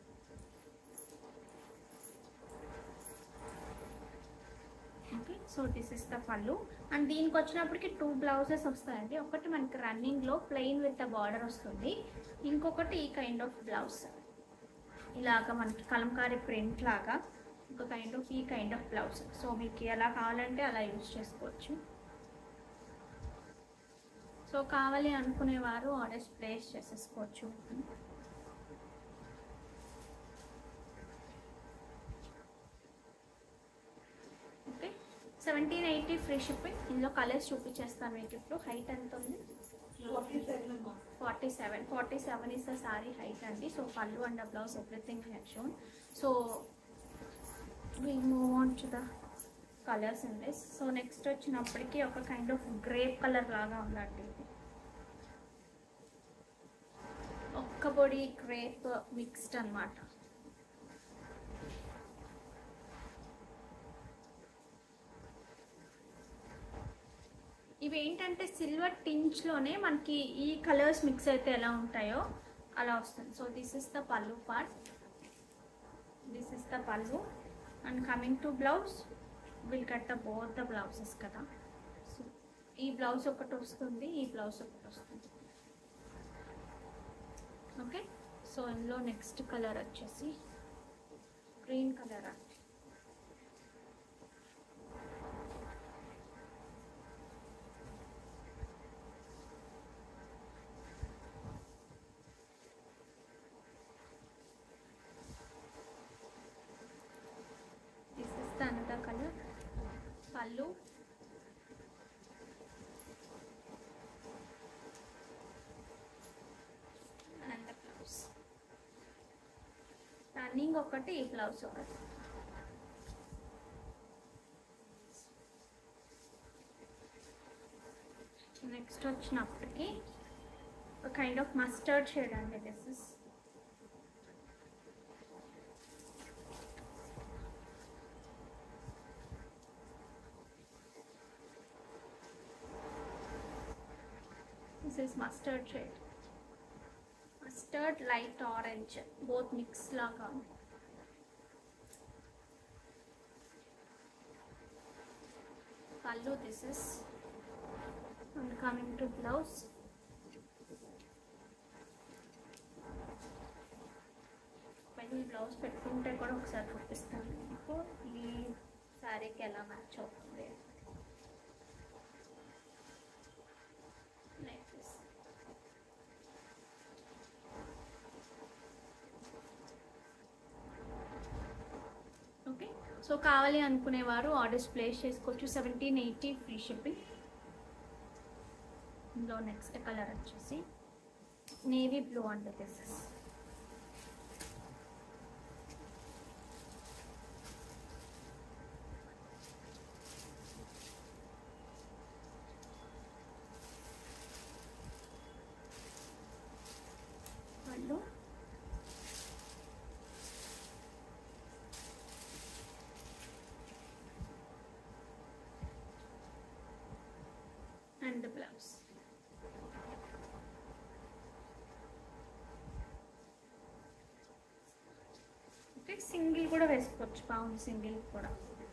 okay so this is the pallu and దీనికి వచ్చినప్పటికి టూ బ్లౌజెస్ వస్తాయండి ఒకటి మనకి రన్నింగ్లో ప్లెయిన్ విత్ ద బార్డర్ వస్తుంది ఇంకొకటి ఈ కైండ్ ఆఫ్ బ్లౌజ్ ఇలాగ మనకి కలంకారీ ప్రింట్ లాగా ఒక కైండ్ ఆఫ్ ఈ కైండ్ ఆఫ్ బ్లౌజ్ సో మీకు ఎలా కావాలంటే అలా యూజ్ చేసుకోవచ్చు సో కావాలి అనుకునేవారు ఆర్డర్స్ ప్లేస్ చేసేసుకోవచ్చు okay seventeen eighty free shipping ఇందులో కలర్స్ చూపించేస్తాను మీకు ఇప్పుడు హైట్ ఎంత ఉంది forty seven forty seven is the sari height అండి so pallu and blouse everything have shown so we move on to the colours in this so next వచ్చినప్పటికీ ఒక kind of grape colour లాగా ఉందండి ఇది ఒక్క పొడి గ్రేప్ మిక్స్డ్ అన్నమాట ఇవి ఏంటంటే సిల్వర్ టించ్లోనే మనకి ఈ కలర్స్ మిక్స్ అయితే ఎలా ఉంటాయో అలా వస్తుంది so this is the pallu part this is the pallu and coming to blouse will cut the both the blouses కదా సో ఈ బ్లౌజ్ ఒకటి వస్తుంది ఈ బ్లౌజ్ ఒకటి వస్తుంది ఓకే సో ఇందులో నెక్స్ట్ కలర్ వచ్చేసి గ్రీన్ కలర్ అండి this is the another colour pallu and the blouse running ఒకటి ఈ బ్లౌజ్ ఒకటి నెక్స్ట్ వచ్చినప్పటికి ఒక కైండ్ ఆఫ్ మస్టర్డ్ షేడ్ అండి this is this is mustard shade mustard light orange both mix లాగా pallu this is and coming to blouse ఈ blouse పెట్టుకుంటే కూడా ఒకసారి చూపిస్తాను మీకు ఈ శారీకి ఎలా మ్యాచ్ అవుతుంది like this. ఓకే సో కావాలి అనుకునేవారు ఆర్డర్స్ ప్లేస్ చేసుకోవచ్చు సెవెంటీన్ ఎయిటీ ఫ్రీ షిప్పింగ్ ఇందులో నెక్స్ట్ కలర్ వచ్చేసి navy blue and this pallu and blouse okay single కూడా వేసుకోవచ్చు బాగుంది సింగిల్ కూడా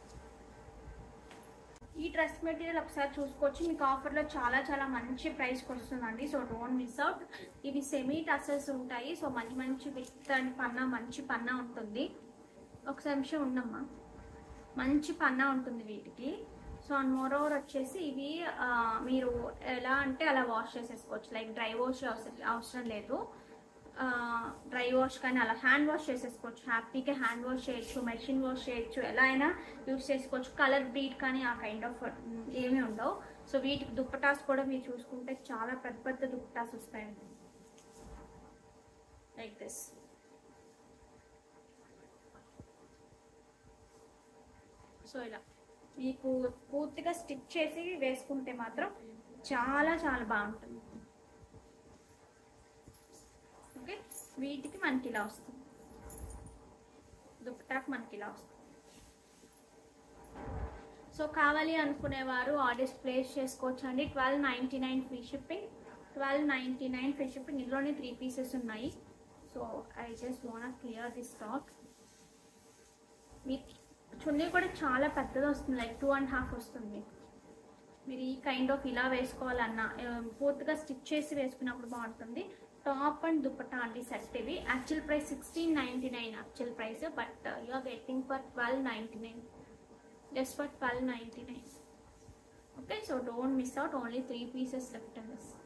ఈ డ్రెస్ మెటీరియల్ ఒకసారి చూసుకోవచ్చు మీకు ఆఫర్లో చాలా చాలా మంచి ప్రైస్కి వస్తుందండి సో డోంట్ మిస్ అవుట్ ఇవి సెమీ టసెస్ ఉంటాయి సో మంచి మంచి విత్ అండ్ పన్నా మంచి పన్నా ఉంటుంది ఒకసారి నిమిషం ఉండమ్మా మంచి పన్నా ఉంటుంది వీటికి సో అండ్ మోర్ ఓవర్ వచ్చేసి ఇవి ఆ, మీరు ఎలా అంటే అలా వాష్ చేసేసుకోవచ్చు లైక్ డ్రై వాష్ అవసరం లేదు డ్రై వాష్ కానీ అలా హ్యాండ్ వాష్ చేసేసుకోవచ్చు హ్యాపీగా హ్యాండ్ వాష్ చేయొచ్చు మెషిన్ వాష్ చేయొచ్చు ఎలా అయినా యూస్ చేసుకోవచ్చు కలర్ బ్రీడ్ కానీ ఆ కైండ్ ఆఫ్ ఏమీ ఉండవు సో వీటికి దుప్పటాస్ కూడా మీరు చూసుకుంటే చాలా పెద్ద పెద్ద దుప్పటాస్ వస్తాయండి లైక్ దిస్ సో ఇలా మీకు పూర్తిగా స్టిచ్ చేసి వేసుకుంటే మాత్రం చాలా చాలా బాగుంటుంది ఓకే వీటికి మనకి ఇలా వస్తుంది దుప్పటాకు మనకి ఇలా వస్తుంది సో కావాలి అనుకునేవారు ఆర్డర్స్ ప్లేస్ చేసుకోవచ్చు అండి twelve ninety nine free shipping twelve ninety nine free shipping ఇందులోనే త్రీ పీసెస్ ఉన్నాయి so I just want clear the stock మీ చున్నీ కూడా చాలా పెద్దది వస్తుంది లైక్ టూ అండ్ హాఫ్ వస్తుంది మీరు ఈ కైండ్ ఆఫ్ ఇలా వేసుకోవాలన్నా ఆ, పూర్తిగా స్టిచ్ చేసి వేసుకున్నప్పుడు బాగుంటుంది టాప్ అండ్ దుపట్టా అండి సెట్ ఇవి actual price sixteen ninety nine actual price but you are getting for twelve ninety nine just for twelve ninety nine okay so don't miss out only three pieces left in this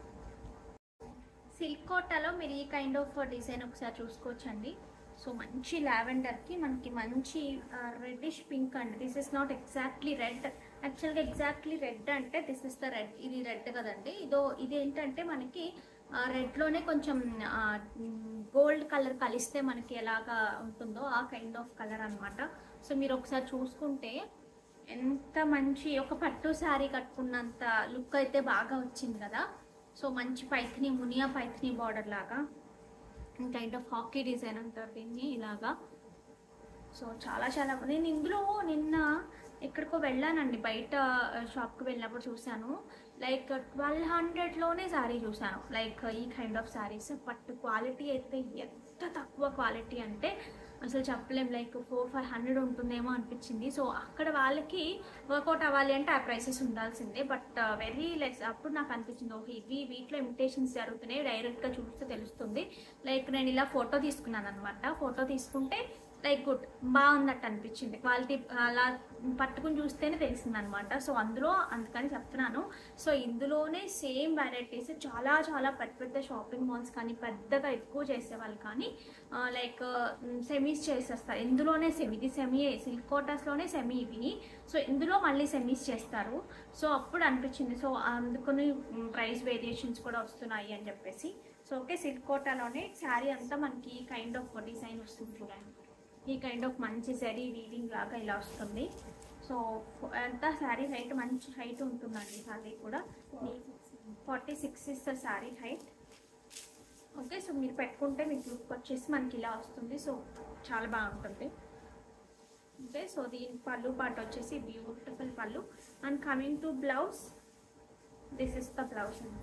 silk కోటాలో మీరు ఈ kind of design ఒకసారి చూసుకోవచ్చండి so మంచి లావెండర్కి మనకి మంచి reddish pink అండి this is not exactly red యాక్చువల్గా ఎగ్జాక్ట్లీ రెడ్ అంటే దిస్ ఇస్ ద రెడ్ ఇది రెడ్ కదండి ఇదో ఇది ఏంటంటే మనకి రెడ్లోనే కొంచెం గోల్డ్ కలర్ కలిస్తే మనకి ఎలాగా ఉంటుందో ఆ కైండ్ ఆఫ్ కలర్ అన్నమాట సో మీరు ఒకసారి చూసుకుంటే ఎంత మంచి ఒక పట్టు శారీ కట్టుకున్నంత లుక్ అయితే బాగా వచ్చింది కదా సో మంచి పైథిని మునియా పైథిని బార్డర్ లాగా కైండ్ ఆఫ్ హాకీ డిజైన్ అంటారు దీన్ని ఇలాగా సో చాలా చాలా నేను ఇందులో నిన్న ఎక్కడికో వెళ్ళానండి బయట షాప్కి వెళ్ళినప్పుడు చూశాను లైక్ ట్వెల్వ్ హండ్రెడ్లోనే శారీ చూశాను లైక్ ఈ kind of saris but quality అయితే ఎంత తక్కువ క్వాలిటీ అంటే అసలు చెప్పలేం లైక్ ఫోర్ ఫైవ్ హండ్రెడ్ ఉంటుందేమో అనిపించింది సో అక్కడ వాళ్ళకి వర్కౌట్ అవ్వాలి అంటే ఆ ప్రైసెస్ ఉండాల్సిందే బట్ వెరీ లెస్ అప్పుడు నాకు అనిపించింది ఓకే ఇవి వీటిలో ఇమిటేషన్స్ జరుగుతున్నాయి డైరెక్ట్గా చూస్తే తెలుస్తుంది లైక్ నేను ఇలా ఫోటో తీసుకున్నాను అనమాట ఫోటో తీసుకుంటే లైక్ గుడ్ బాగున్నట్టు అనిపించింది క్వాలిటీ అలా పట్టుకుని చూస్తేనే తెలిసింది అనమాట సో అందులో అందుకని చెప్తున్నాను సో ఇందులోనే సేమ్ వెరైటీస్ చాలా చాలా పెద్ద పెద్ద షాపింగ్ మాల్స్ కానీ పెద్దగా ఎక్కువ చేసేవాళ్ళు కానీ లైక్ సెమీస్ చేసేస్తారు ఇందులోనే సెమీ ఇది సెమీ సిల్క్ కోటాస్లోనే సెమీ ఇవి సో ఇందులో మళ్ళీ సెమీస్ చేస్తారు సో అప్పుడు అనిపించింది సో అందుకని ప్రైస్ వేరియేషన్స్ కూడా వస్తున్నాయి అని చెప్పేసి సో ఓకే సిల్క్ కోటాలోనే శారీ అంతా మనకి కైండ్ ఆఫ్ డిజైన్ వస్తుంది చూడండి ఈ కైండ్ ఆఫ్ మంచి శారీ వీవింగ్ లాగా ఇలా వస్తుంది సో ఎంత శారీ హైట్ మంచి హైట్ ఉంటుందండి శారీ కూడా forty six is the sari height okay so మీరు పెట్టుకుంటే మీకు లుక్ వచ్చేసి మనకి ఇలా వస్తుంది సో చాలా బాగుంటుంది ఓకే సో దీని పళ్ళు పాట వచ్చేసి beautiful pallu and coming to blouse this is the blouse అండి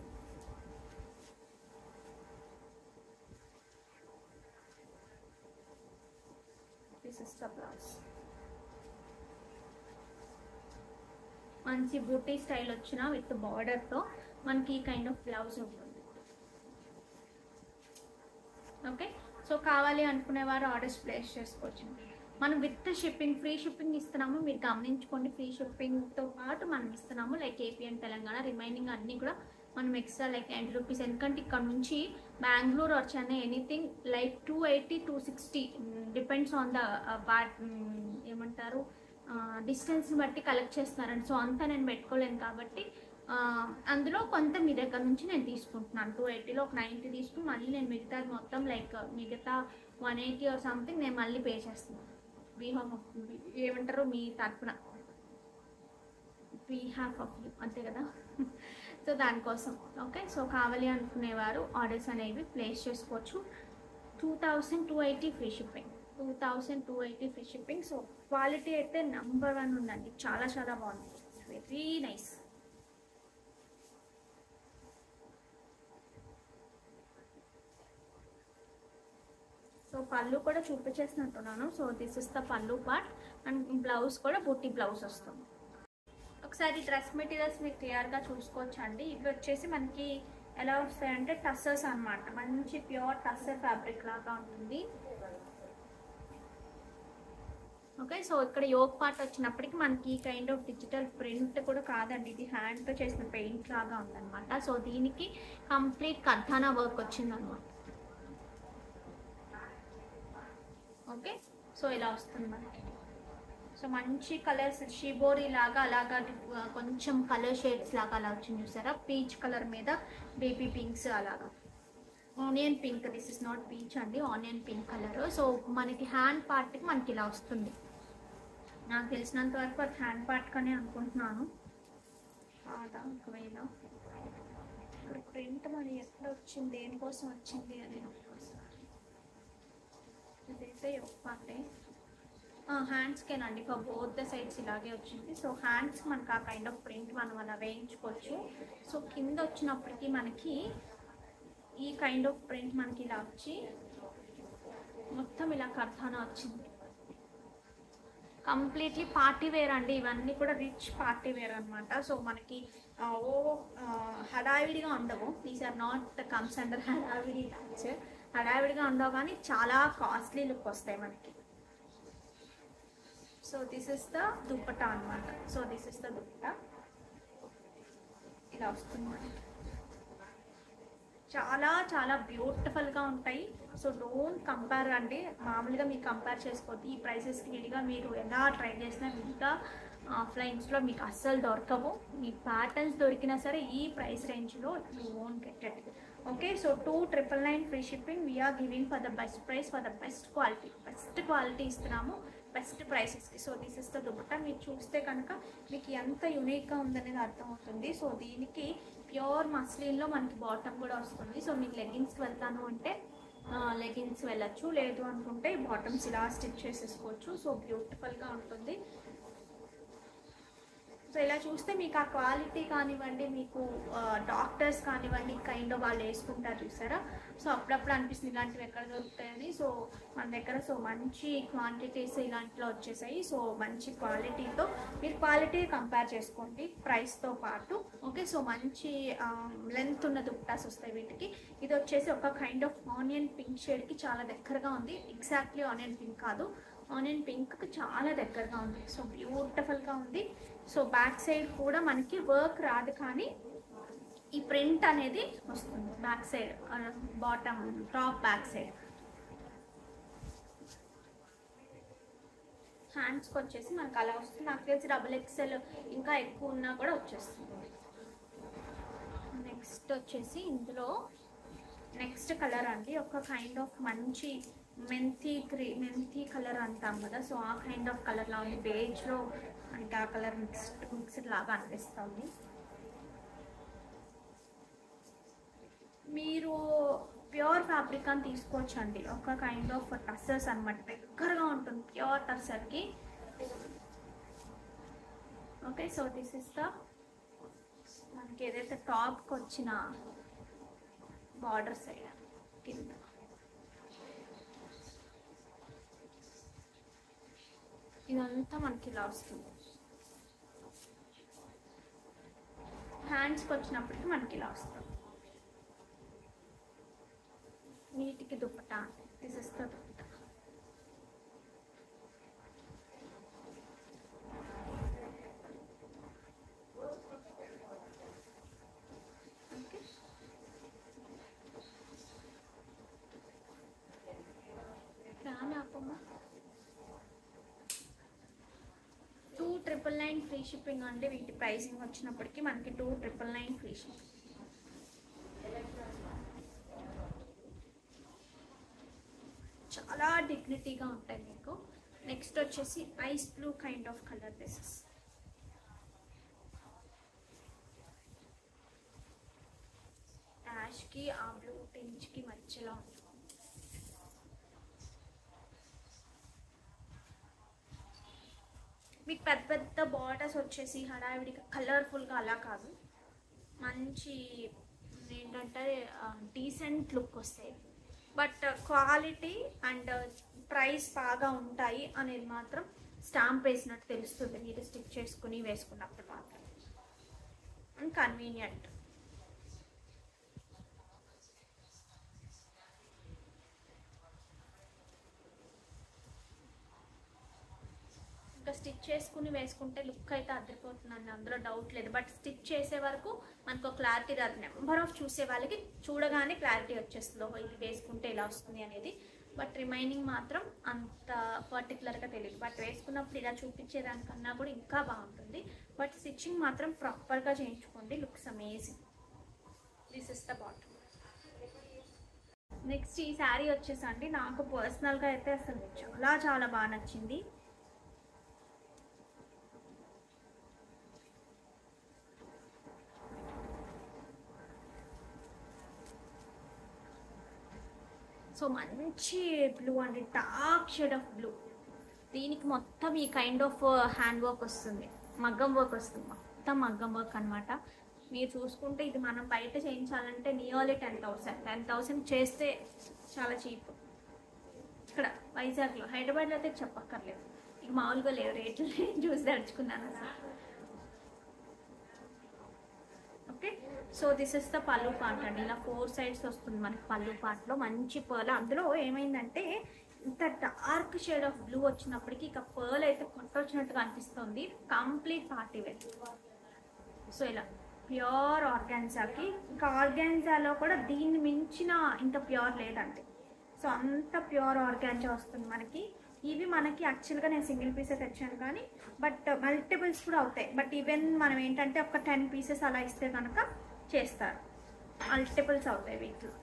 దిస్ ఇస్ ద బ్లౌజ్ మంచి బూటీ స్టైల్ వచ్చిన విత్ బార్డర్తో మనకి ఈ కైండ్ ఆఫ్ బ్లౌజ్ ఉంటుంది ఓకే సో కావాలి అనుకునేవారు ఆర్డర్స్ ప్లేస్ చేసుకోవచ్చు మనం విత్ షిప్పింగ్ ఫ్రీ షిప్పింగ్ ఇస్తున్నాము మీరు గమనించుకోండి ఫ్రీ షిప్పింగ్తో పాటు మనం ఇస్తున్నాము like AP and Telangana remaining అన్నీ కూడా మనం ఎక్స్ట్రా లైక్ నైంటీ రూపీస్ ఎందుకంటే ఇక్కడ నుంచి Bengaluru or Chennai anything like two eighty two sixty depends on the what ఏమంటారు డిస్టెన్స్ని బట్టి కలెక్ట్ చేస్తున్నారండి సో అంతా నేను పెట్టుకోలేను కాబట్టి ఆ, అందులో కొంత మీ దగ్గర నుంచి నేను తీసుకుంటున్నాను టూ ఎయిటీలో ఒక నైంటీ తీసుకుని మళ్ళీ నేను మిగతాది మొత్తం లైక్ మిగతా వన్ ఎయిటీ ఆర్ సంథింగ్ నేను మళ్ళీ పే చేస్తున్నాను బీహాఫ్ ఆఫ్ ఏమంటారు మీ తరపున బీహాఫ్ ఆఫ్ యూ అంతే కదా సో దానికోసం ఓకే సో కావాలి అనుకునేవారు ఆర్డర్స్ అనేవి ప్లేస్ చేసుకోవచ్చు two thousand two eighty free shipping two thousand two eighty free shipping so quality అయితే నెంబర్ వన్ ఉందండి చాలా చాలా బాగుంది వెరీ నైస్ సో పళ్ళు కూడా చూపించేసినట్టున్నాను సో దిస్ ఇస్ ద పళ్ళు పార్ట్ అండ్ బ్లౌజ్ కూడా బుట్టి బ్లౌజ్ వస్తుంది ఒకసారి డ్రెస్ మెటీరియల్స్ మీకు క్లియర్గా చూసుకోవచ్చండి ఇవి వచ్చేసి మనకి ఎలా వస్తాయంటే టస్సర్స్ అన్నమాట మంచి ప్యూర్ టస్సర్ ఫ్యాబ్రిక్ లాగా ఉంటుంది ఓకే సో ఇక్కడ యోగ్ పార్ట్ వచ్చినప్పటికి మనకి ఈ కైండ్ ఆఫ్ డిజిటల్ ప్రింట్ కూడా కాదండి ఇది హ్యాండ్తో చేసిన పెయింట్ లాగా ఉందన్నమాట సో దీనికి కంప్లీట్ కర్ధానా వర్క్ వచ్చిందనమాట ఓకే సో ఇలా వస్తుంది మనకి సో మంచి కలర్స్ షిబోరి లాగా అలాగా డిఫ్- కొంచెం కలర్ షేడ్స్ లాగా అలా వచ్చింది చూసారా పీచ్ కలర్ మీద బేబీ పింక్స్ అలాగా onion pink this is not peach అండి ఆనియన్ పింక్ కలర్ సో మనకి హ్యాండ్ పార్ట్కి మనకి ఇలా వస్తుంది నాకు తెలిసినంత వరకు అది హ్యాండ్ పార్ట్ కానీ అనుకుంటున్నాను కాదా ఒకవేళ ఇక్కడ ప్రింట్ మరి ఎక్కడ వచ్చింది దేనికోసం వచ్చింది అని ఇదైతే ఒక్కటే హ్యాండ్స్కేనండి ఫర్ బోత్ ద సైడ్స్ ఇలాగే వచ్చింది సో హ్యాండ్స్ మనకు ఆ కైండ్ ఆఫ్ ప్రింట్ మనం అలా వేయించుకోవచ్చు సో కింద వచ్చినప్పటికీ మనకి ఈ కైండ్ ఆఫ్ ప్రింట్ మనకి ఇలా వచ్చి మొత్తం ఇలా కర్తానా వచ్చింది కంప్లీట్లీ పార్టీ వేర్ అండి ఇవన్నీ కూడా రిచ్ పార్టీ వేర్ అనమాట సో మనకి ఆ, ఓ ఆ, హడావిడిగా ఉండవు these are not comes under హడావిడి మ్యాచ్ హడావిడిగా ఉండవు కానీ చాలా కాస్ట్లీ లుక్ వస్తాయి మనకి so this is the dupatta అనమాట so this is the dupatta ఇలా వస్తుంది మనకి చాలా చాలా బ్యూటిఫుల్గా ఉంటాయి సో డోంట్ కంపేర్ అండి మామూలుగా మీరు కంపేర్ చేసుకోవద్దు ఈ ప్రైసెస్కి విడిగా మీరు ఎలా ట్రై చేసినా విడిగా ఆఫ్లైన్స్లో మీకు అస్సలు దొరకవు మీ ప్యాటర్న్స్ దొరికినా సరే ఈ ప్రైస్ రేంజ్లో you own get it okay so two triple nine free shipping we're giving for the best price for the best quality best quality ఇస్తున్నాము బెస్ట్ ప్రైసెస్కి so this is the dupatta మీరు చూస్తే కనుక మీకు ఎంత యూనిక్గా ఉందనేది అర్థమవుతుంది సో దీనికి ప్యూర్ మస్లిన్లో మనకి బాటమ్ కూడా వస్తుంది సో మీకు లెగ్గిన్స్కి వెళ్తాను అంటే లెగిన్స్ వెళ్ళచ్చు లేదు అనుకుంటే బాటమ్స్ ఇలా స్టిచ్ చేసేసుకోవచ్చు సో బ్యూటిఫుల్గా ఉంటుంది సో ఇలా చూస్తే మీకు ఆ క్వాలిటీ కానివ్వండి మీకు డాక్టర్స్ కానివ్వండి కైండ్ వాళ్ళు వేసుకుంటారు చూసారా సో అప్పుడప్పుడు అనిపిస్తుంది ఇలాంటివి ఎక్కడ దొరుకుతాయని సో మన దగ్గర సో మంచి క్వాంటిటీస్ ఇలాంటిలో వచ్చేసాయి సో మంచి క్వాలిటీతో మీరు క్వాలిటీ కంపేర్ చేసుకోండి ప్రైస్తో పాటు ఓకే సో మంచి లెంత్ ఉన్న దుప్టాస్ వస్తాయి వీటికి ఇది వచ్చేసి ఒక కైండ్ ఆఫ్ ఆనియన్ పింక్ షేడ్కి చాలా దగ్గరగా ఉంది ఎగ్జాక్ట్లీ ఆనియన్ పింక్ కాదు ఆనియన్ పింక్కి చాలా దగ్గరగా ఉంది సో బ్యూటిఫుల్గా ఉంది సో బ్యాక్ సైడ్ కూడా మనకి వర్క్ రాదు కానీ ఈ ప్రింట్ అనేది వస్తుంది back side bottom top back side హ్యాండ్స్కి వచ్చేసి మనకు అలా వస్తుంది నాకు తెలిసి డబుల్ ఎక్సెల్ ఇంకా ఎక్కువ ఉన్నా కూడా వచ్చేస్తుంది నెక్స్ట్ వచ్చేసి ఇందులో నెక్స్ట్ కలర్ అండి ఒక కైండ్ ఆఫ్ మంచి మెంతి గ్రీ మెంతి కలర్ అంటాం కదా సో ఆ కైండ్ ఆఫ్ కలర్లా ఉంది బేజ్లో అంటే ఆ కలర్ మిక్స్డ్ మిక్స్డ్ లాగా అనిపిస్తుంది మీరు ప్యూర్ ఫ్యాబ్రిక్ అని తీసుకోవచ్చు అండి ఒక కైండ్ ఆఫ్ టస్సర్స్ అనమాట దగ్గరగా ఉంటుంది ప్యూర్ టస్సర్కి okay so this is the మనకి ఏదైతే టాప్కి వచ్చిన బార్డర్ సైడ్ కింద ఇదంతా మనకి ఇలా వస్తుంది హ్యాండ్స్కి వచ్చినప్పటికి మనకి ఇలా వస్తుంది వీటికి dupatta this is the dupatta okay fan ఆపమ్మా two triple nine free shipping అండి వీటి ప్రైసింగ్ వచ్చినప్పటికీ మనకి two triple nine free shipping చాలా డిగ్నిటీగా ఉంటాయి మీకు నెక్స్ట్ వచ్చేసి ice blue kind of colour dresses యాష్కి ఆ బ్లూ టించ్కి మధ్యలో ఉంటుంది మీకు పెద్ద పెద్ద బార్డర్స్ వచ్చేసి హడావిడిగా కలర్ఫుల్గా అలా కాదు మంచి ఏంటంటే డీసెంట్ లుక్ వస్తాయి బట్ క్వాలిటీ అండ్ ప్రైస్ బాగా ఉంటాయి అనేది మాత్రం స్టాంప్ వేసినట్టు తెలుస్తుంది మీరు స్టిచ్ చేసుకుని వేసుకున్నప్పుడు మాత్రం అండ్ కన్వీనియంట్ ఇంకా స్టిచ్ చేసుకుని వేసుకుంటే లుక్ అయితే అదిరిపోతుందండి అందులో డౌట్ లేదు బట్ స్టిచ్ చేసే వరకు మనకు క్లారిటీ రాదు నెంబర్ ఆఫ్ చూసే వాళ్ళకి చూడగానే క్లారిటీ వచ్చేస్తుంది ఓహో ఇది వేసుకుంటే ఇలా వస్తుంది అనేది బట్ రిమైనింగ్ మాత్రం అంత పర్టికులర్గా తెలియదు బట్ వేసుకున్నప్పుడు ఇలా చూపించేదానికన్నా కూడా ఇంకా బాగుంటుంది బట్ స్టిచ్చింగ్ మాత్రం ప్రాపర్గా చేయించుకోండి looks amazing this is the bottom next ఈ శారీ వచ్చేసండి నాకు పర్సనల్గా అయితే అసలు చాలా చాలా బాగా నచ్చింది సో మంచి బ్లూ అండి డార్క్ షేడ్ ఆఫ్ బ్లూ దీనికి మొత్తం ఈ కైండ్ ఆఫ్ హ్యాండ్ వర్క్ వస్తుంది మగ్గం వర్క్ వస్తుంది మొత్తం మగ్గం వర్క్ అనమాట మీరు చూసుకుంటే ఇది మనం బయట చేయించాలంటే nearly ten thousand ten thousand చేస్తే చాలా చీప్ ఇక్కడ వైజాగ్లో హైదరాబాద్లో అయితే చెప్పక్కర్లేదు ఇక మామూలుగా లేవు రేట్లు నేను చూసి నడుచుకున్నాను అసలు okay so this is the పళ్ళు పార్ట్ అండి ఇలా ఫోర్ సైడ్స్ వస్తుంది మనకి పళ్ళు పార్ట్లో మంచి పర్ల్ అందులో ఏమైందంటే ఇంత డార్క్ షేడ్ ఆఫ్ బ్లూ వచ్చినప్పటికీ ఇక పర్ల్ అయితే కొట్టొచ్చినట్టుగా అనిపిస్తుంది కంప్లీట్ పార్టీ వేర్ సో ఇలా ప్యూర్ ఆర్గాన్జాకి ఇంకా ఆర్గాన్జాలో కూడా దీన్ని మించిన ఇంత ప్యూర్ లేదండి సో అంత ప్యూర్ ఆర్గాన్జా వస్తుంది మనకి ఇవి మనకి యాక్చువల్గా నేను సింగిల్ పీసే తెచ్చాను కానీ బట్ మల్టిపుల్స్ కూడా అవుతాయి బట్ ఈవెన్ మనం ఏంటంటే ఒక టెన్ పీసెస్ అలా ఇస్తే కనుక చేస్తారు మల్టిపుల్స్ అవుతాయి వీటిలో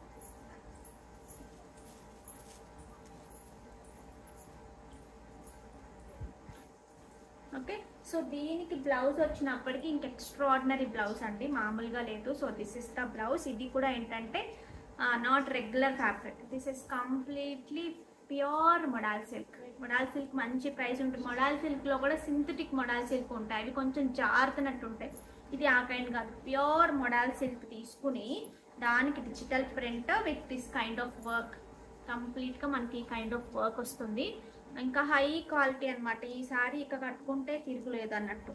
ఓకే సో దీనికి బ్లౌజ్ వచ్చినప్పటికి ఇంక ఎక్స్ట్రాడినరీ బ్లౌజ్ అండి మామూలుగా లేదు so this is the blouse ఇది కూడా ఏంటంటే not regular fabric this is completely pure modal silk modal silk మంచి ప్రైస్ ఉంటుంది మొడాల్ సిల్క్లో కూడా సింథటిక్ మొడాల్ సిల్క్ ఉంటాయి అవి కొంచెం జారుతున్నట్టు ఉంటాయి ఇది ఆ కైండ్ కాదు ప్యూర్ మొడాల్ సిల్క్ తీసుకుని దానికి digital print with this kind of work కంప్లీట్గా మనకి కైండ్ ఆఫ్ వర్క్ వస్తుంది ఇంకా హై క్వాలిటీ అన్నమాట ఈ సారీ ఇక కట్టుకుంటే తిరుగులేదు అన్నట్టు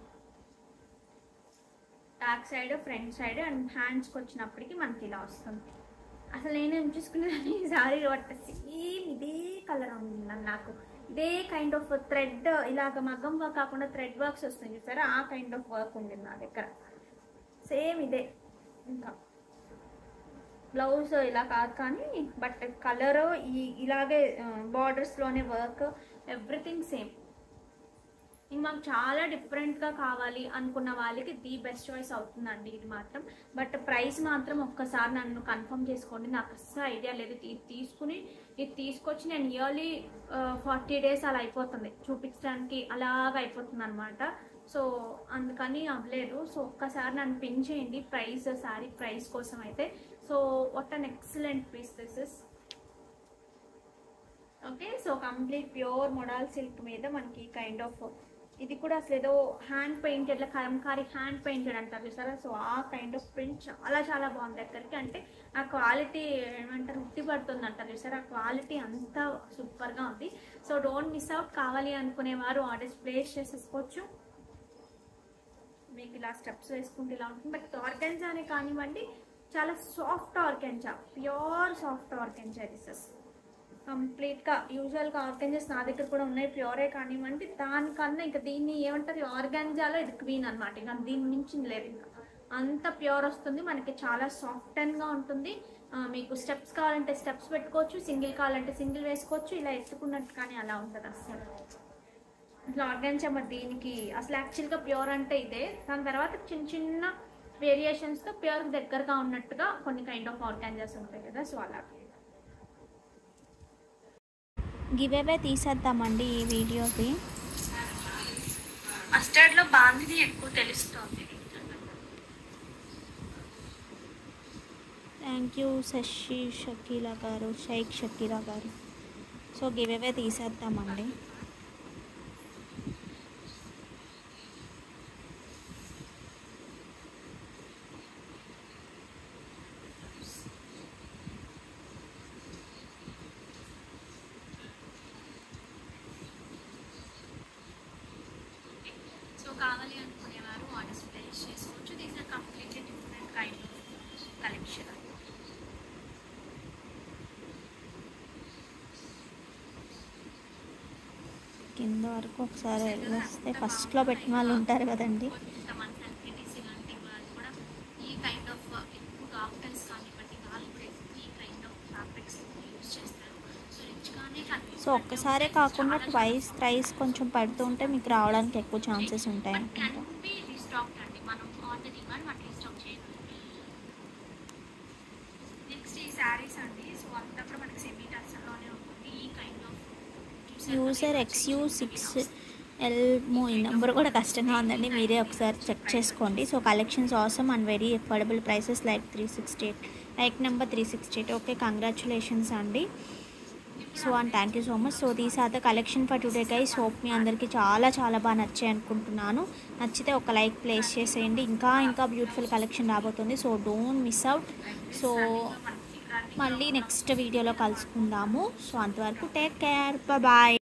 back side front side and హ్యాండ్స్కి వచ్చినప్పటికి మనకి ఇలా వస్తుంది అసలు నేను చూసుకునేదాన్ని ఈ సారీ పట్ట సేమ్ ఇదే కలర్ ఉంది నాకు ఇదే కైండ్ ఆఫ్ థ్రెడ్ ఇలాగ మగ్గం వర్క్ కాకుండా థ్రెడ్ వర్క్స్ వస్తుంది చూసారా ఆ కైండ్ ఆఫ్ వర్క్ ఉంది నా దగ్గర సేమ్ ఇదే ఇంకా బ్లౌజ్ ఇలా కాదు కానీ బట్ కలర్ ఈ ఇలాగే బార్డర్స్లోనే వర్క్ ఎవ్రీథింగ్ సేమ్ ఇంక మాకు చాలా డిఫరెంట్గా కావాలి అనుకున్న వాళ్ళకి ది బెస్ట్ చాయిస్ అవుతుందండి ఇది మాత్రం బట్ ప్రైస్ మాత్రం ఒక్కసారి నన్ను కన్ఫర్మ్ చేసుకోండి నాకు అస్సలు ఐడియా లేదు ఇది తీసుకుని ఇది తీసుకొచ్చి నేను ఇయర్లీ ఫార్టీ డేస్ అలా అయిపోతుంది చూపించడానికి అలాగ అయిపోతుంది అనమాట సో అందుకని అవ్వలేదు సో ఒక్కసారి నన్ను పిన్ చేయండి ప్రైస్ సారీ ప్రైస్ కోసం అయితే so what an excellent piece this is okay so complete pure modal silk మీద మనకి కైండ్ ఆఫ్ ఇది కూడా అసలు ఏదో హ్యాండ్ పెయింటెడ్ ఇట్లా కలంకారీ హ్యాండ్ పెయింటెడ్ అంటారు చూసారా సో ఆ కైండ్ ఆఫ్ ప్రింట్ చాలా చాలా బాగుంది దగ్గరికి అంటే ఆ క్వాలిటీ ఏమంటారు ఉట్టి పడుతుంది అంటారు చూసారా ఆ క్వాలిటీ అంతా సూపర్గా ఉంది సో డోంట్ మిస్ అవుట్ కావాలి అనుకునేవారు ఆర్డర్స్ ప్లేస్ చేసేసుకోవచ్చు మీకు ఇలా స్టెప్స్ వేసుకుంటే ఇలా ఉంటుంది బట్ ఆర్గెన్జా అనే కానివ్వండి చాలా soft organza pure soft organza this is కంప్లీట్గా యూజువల్గా ఆర్గెంజెస్ నా దగ్గర కూడా ఉన్నాయి ప్యూరే కానివ్వండి దానికన్నా ఇంకా దీన్ని ఏమంటారు ఆర్గాన్జాలో ఇది క్వీన్ అనమాట ఇంకా దీని మించి లేదు ఇంకా అంత ప్యూర్ వస్తుంది మనకి చాలా సాఫ్ట్ అండ్గా ఉంటుంది ఆ, మీకు స్టెప్స్ కావాలంటే స్టెప్స్ పెట్టుకోవచ్చు సింగిల్ కావాలంటే సింగిల్ వేసుకోవచ్చు ఇలా ఎత్తుకున్నట్టు కానీ అలా ఉంటుంది అసలు ఇట్లా ఆర్గాన్జా మరి దీనికి అసలు యాక్చువల్గా ప్యూర్ అంటే ఇదే దాని తర్వాత చిన్న చిన్న వేరియేషన్స్తో ప్యూర్ దగ్గరగా ఉన్నట్టుగా కొన్ని కైండ్ ఆఫ్ ఆర్గాన్జాస్ ఉంటాయి కదా సో అలా గివ్ అవే తీసేద్దామండి ఈ వీడియోకి మస్టర్డ్లో బాందిని ఎక్కువ తెలుస్తుంది థ్యాంక్ యూ శశి షకీలా గారు షైక్ షకీలా గారు సో గివ్ అవే తీసేద్దామండి సో కావాలి అనుకునేవారు ఆర్డర్స్ ప్లేస్ చేసుకోవచ్చు these are completely different kind of collection కింద వరకు ఒకసారి వెళ్ళొస్తే ఫస్ట్లో పెట్టిన వాళ్ళు ఉంటారు కదండి కొంతమంది సెలబ్రిటీస్ ఇలాంటి వాళ్ళు కూడా ఈ కైండ్ ఆఫ్ ఎక్కువగా ఆఫ్టర్స్ కానివ్వండి వాళ్ళు కూడా ఎక్కువ ఈ కైండ్ ఆఫ్ ఫ్యాబ్రిక్స్ యూజ్ చేస్తారు సో రిచ్గానే సో ఒక్కసారే కాకుండా ట్వైస్ థ్రైస్ కొంచెం పడుతుంటే మీకు రావడానికి ఎక్కువ ఛాన్సెస్ ఉంటాయి అనుకుంటా కెన్ బి రీస్టాక్ అండి మనం ఆన్ ద డిమాండ్ మనం రీస్టాక్ చేయగలం నెక్స్ట్ ఈ శారీస్ అండి సో అంతా కూడా మనకి సెమీ టచ్లోనే ఉంటుంది ఈ కైండ్ ఆఫ్ యూజర్ ఎక్స్యూ సిక్స్ ఎల్మో ఈ నెంబర్ కూడా కష్టంగా ఉందండి మీరే ఒకసారి చెక్ చేసుకోండి so collections awesome and very affordable prices like three sixty eight like number three sixty eight okay congratulations అండి so and thank you so much so these are the collection for today guys hope మీ అందరికీ చాలా చాలా బాగా నచ్చాయి అనుకుంటున్నాను నచ్చితే ఒక లైక్ ప్లేస్ చేసేయండి ఇంకా ఇంకా బ్యూటిఫుల్ కలెక్షన్ రాబోతుంది so don't miss out so మళ్ళీ నెక్స్ట్ వీడియోలో కలుసుకుందాము సో అంతవరకు టేక్ కేర్ బాయ్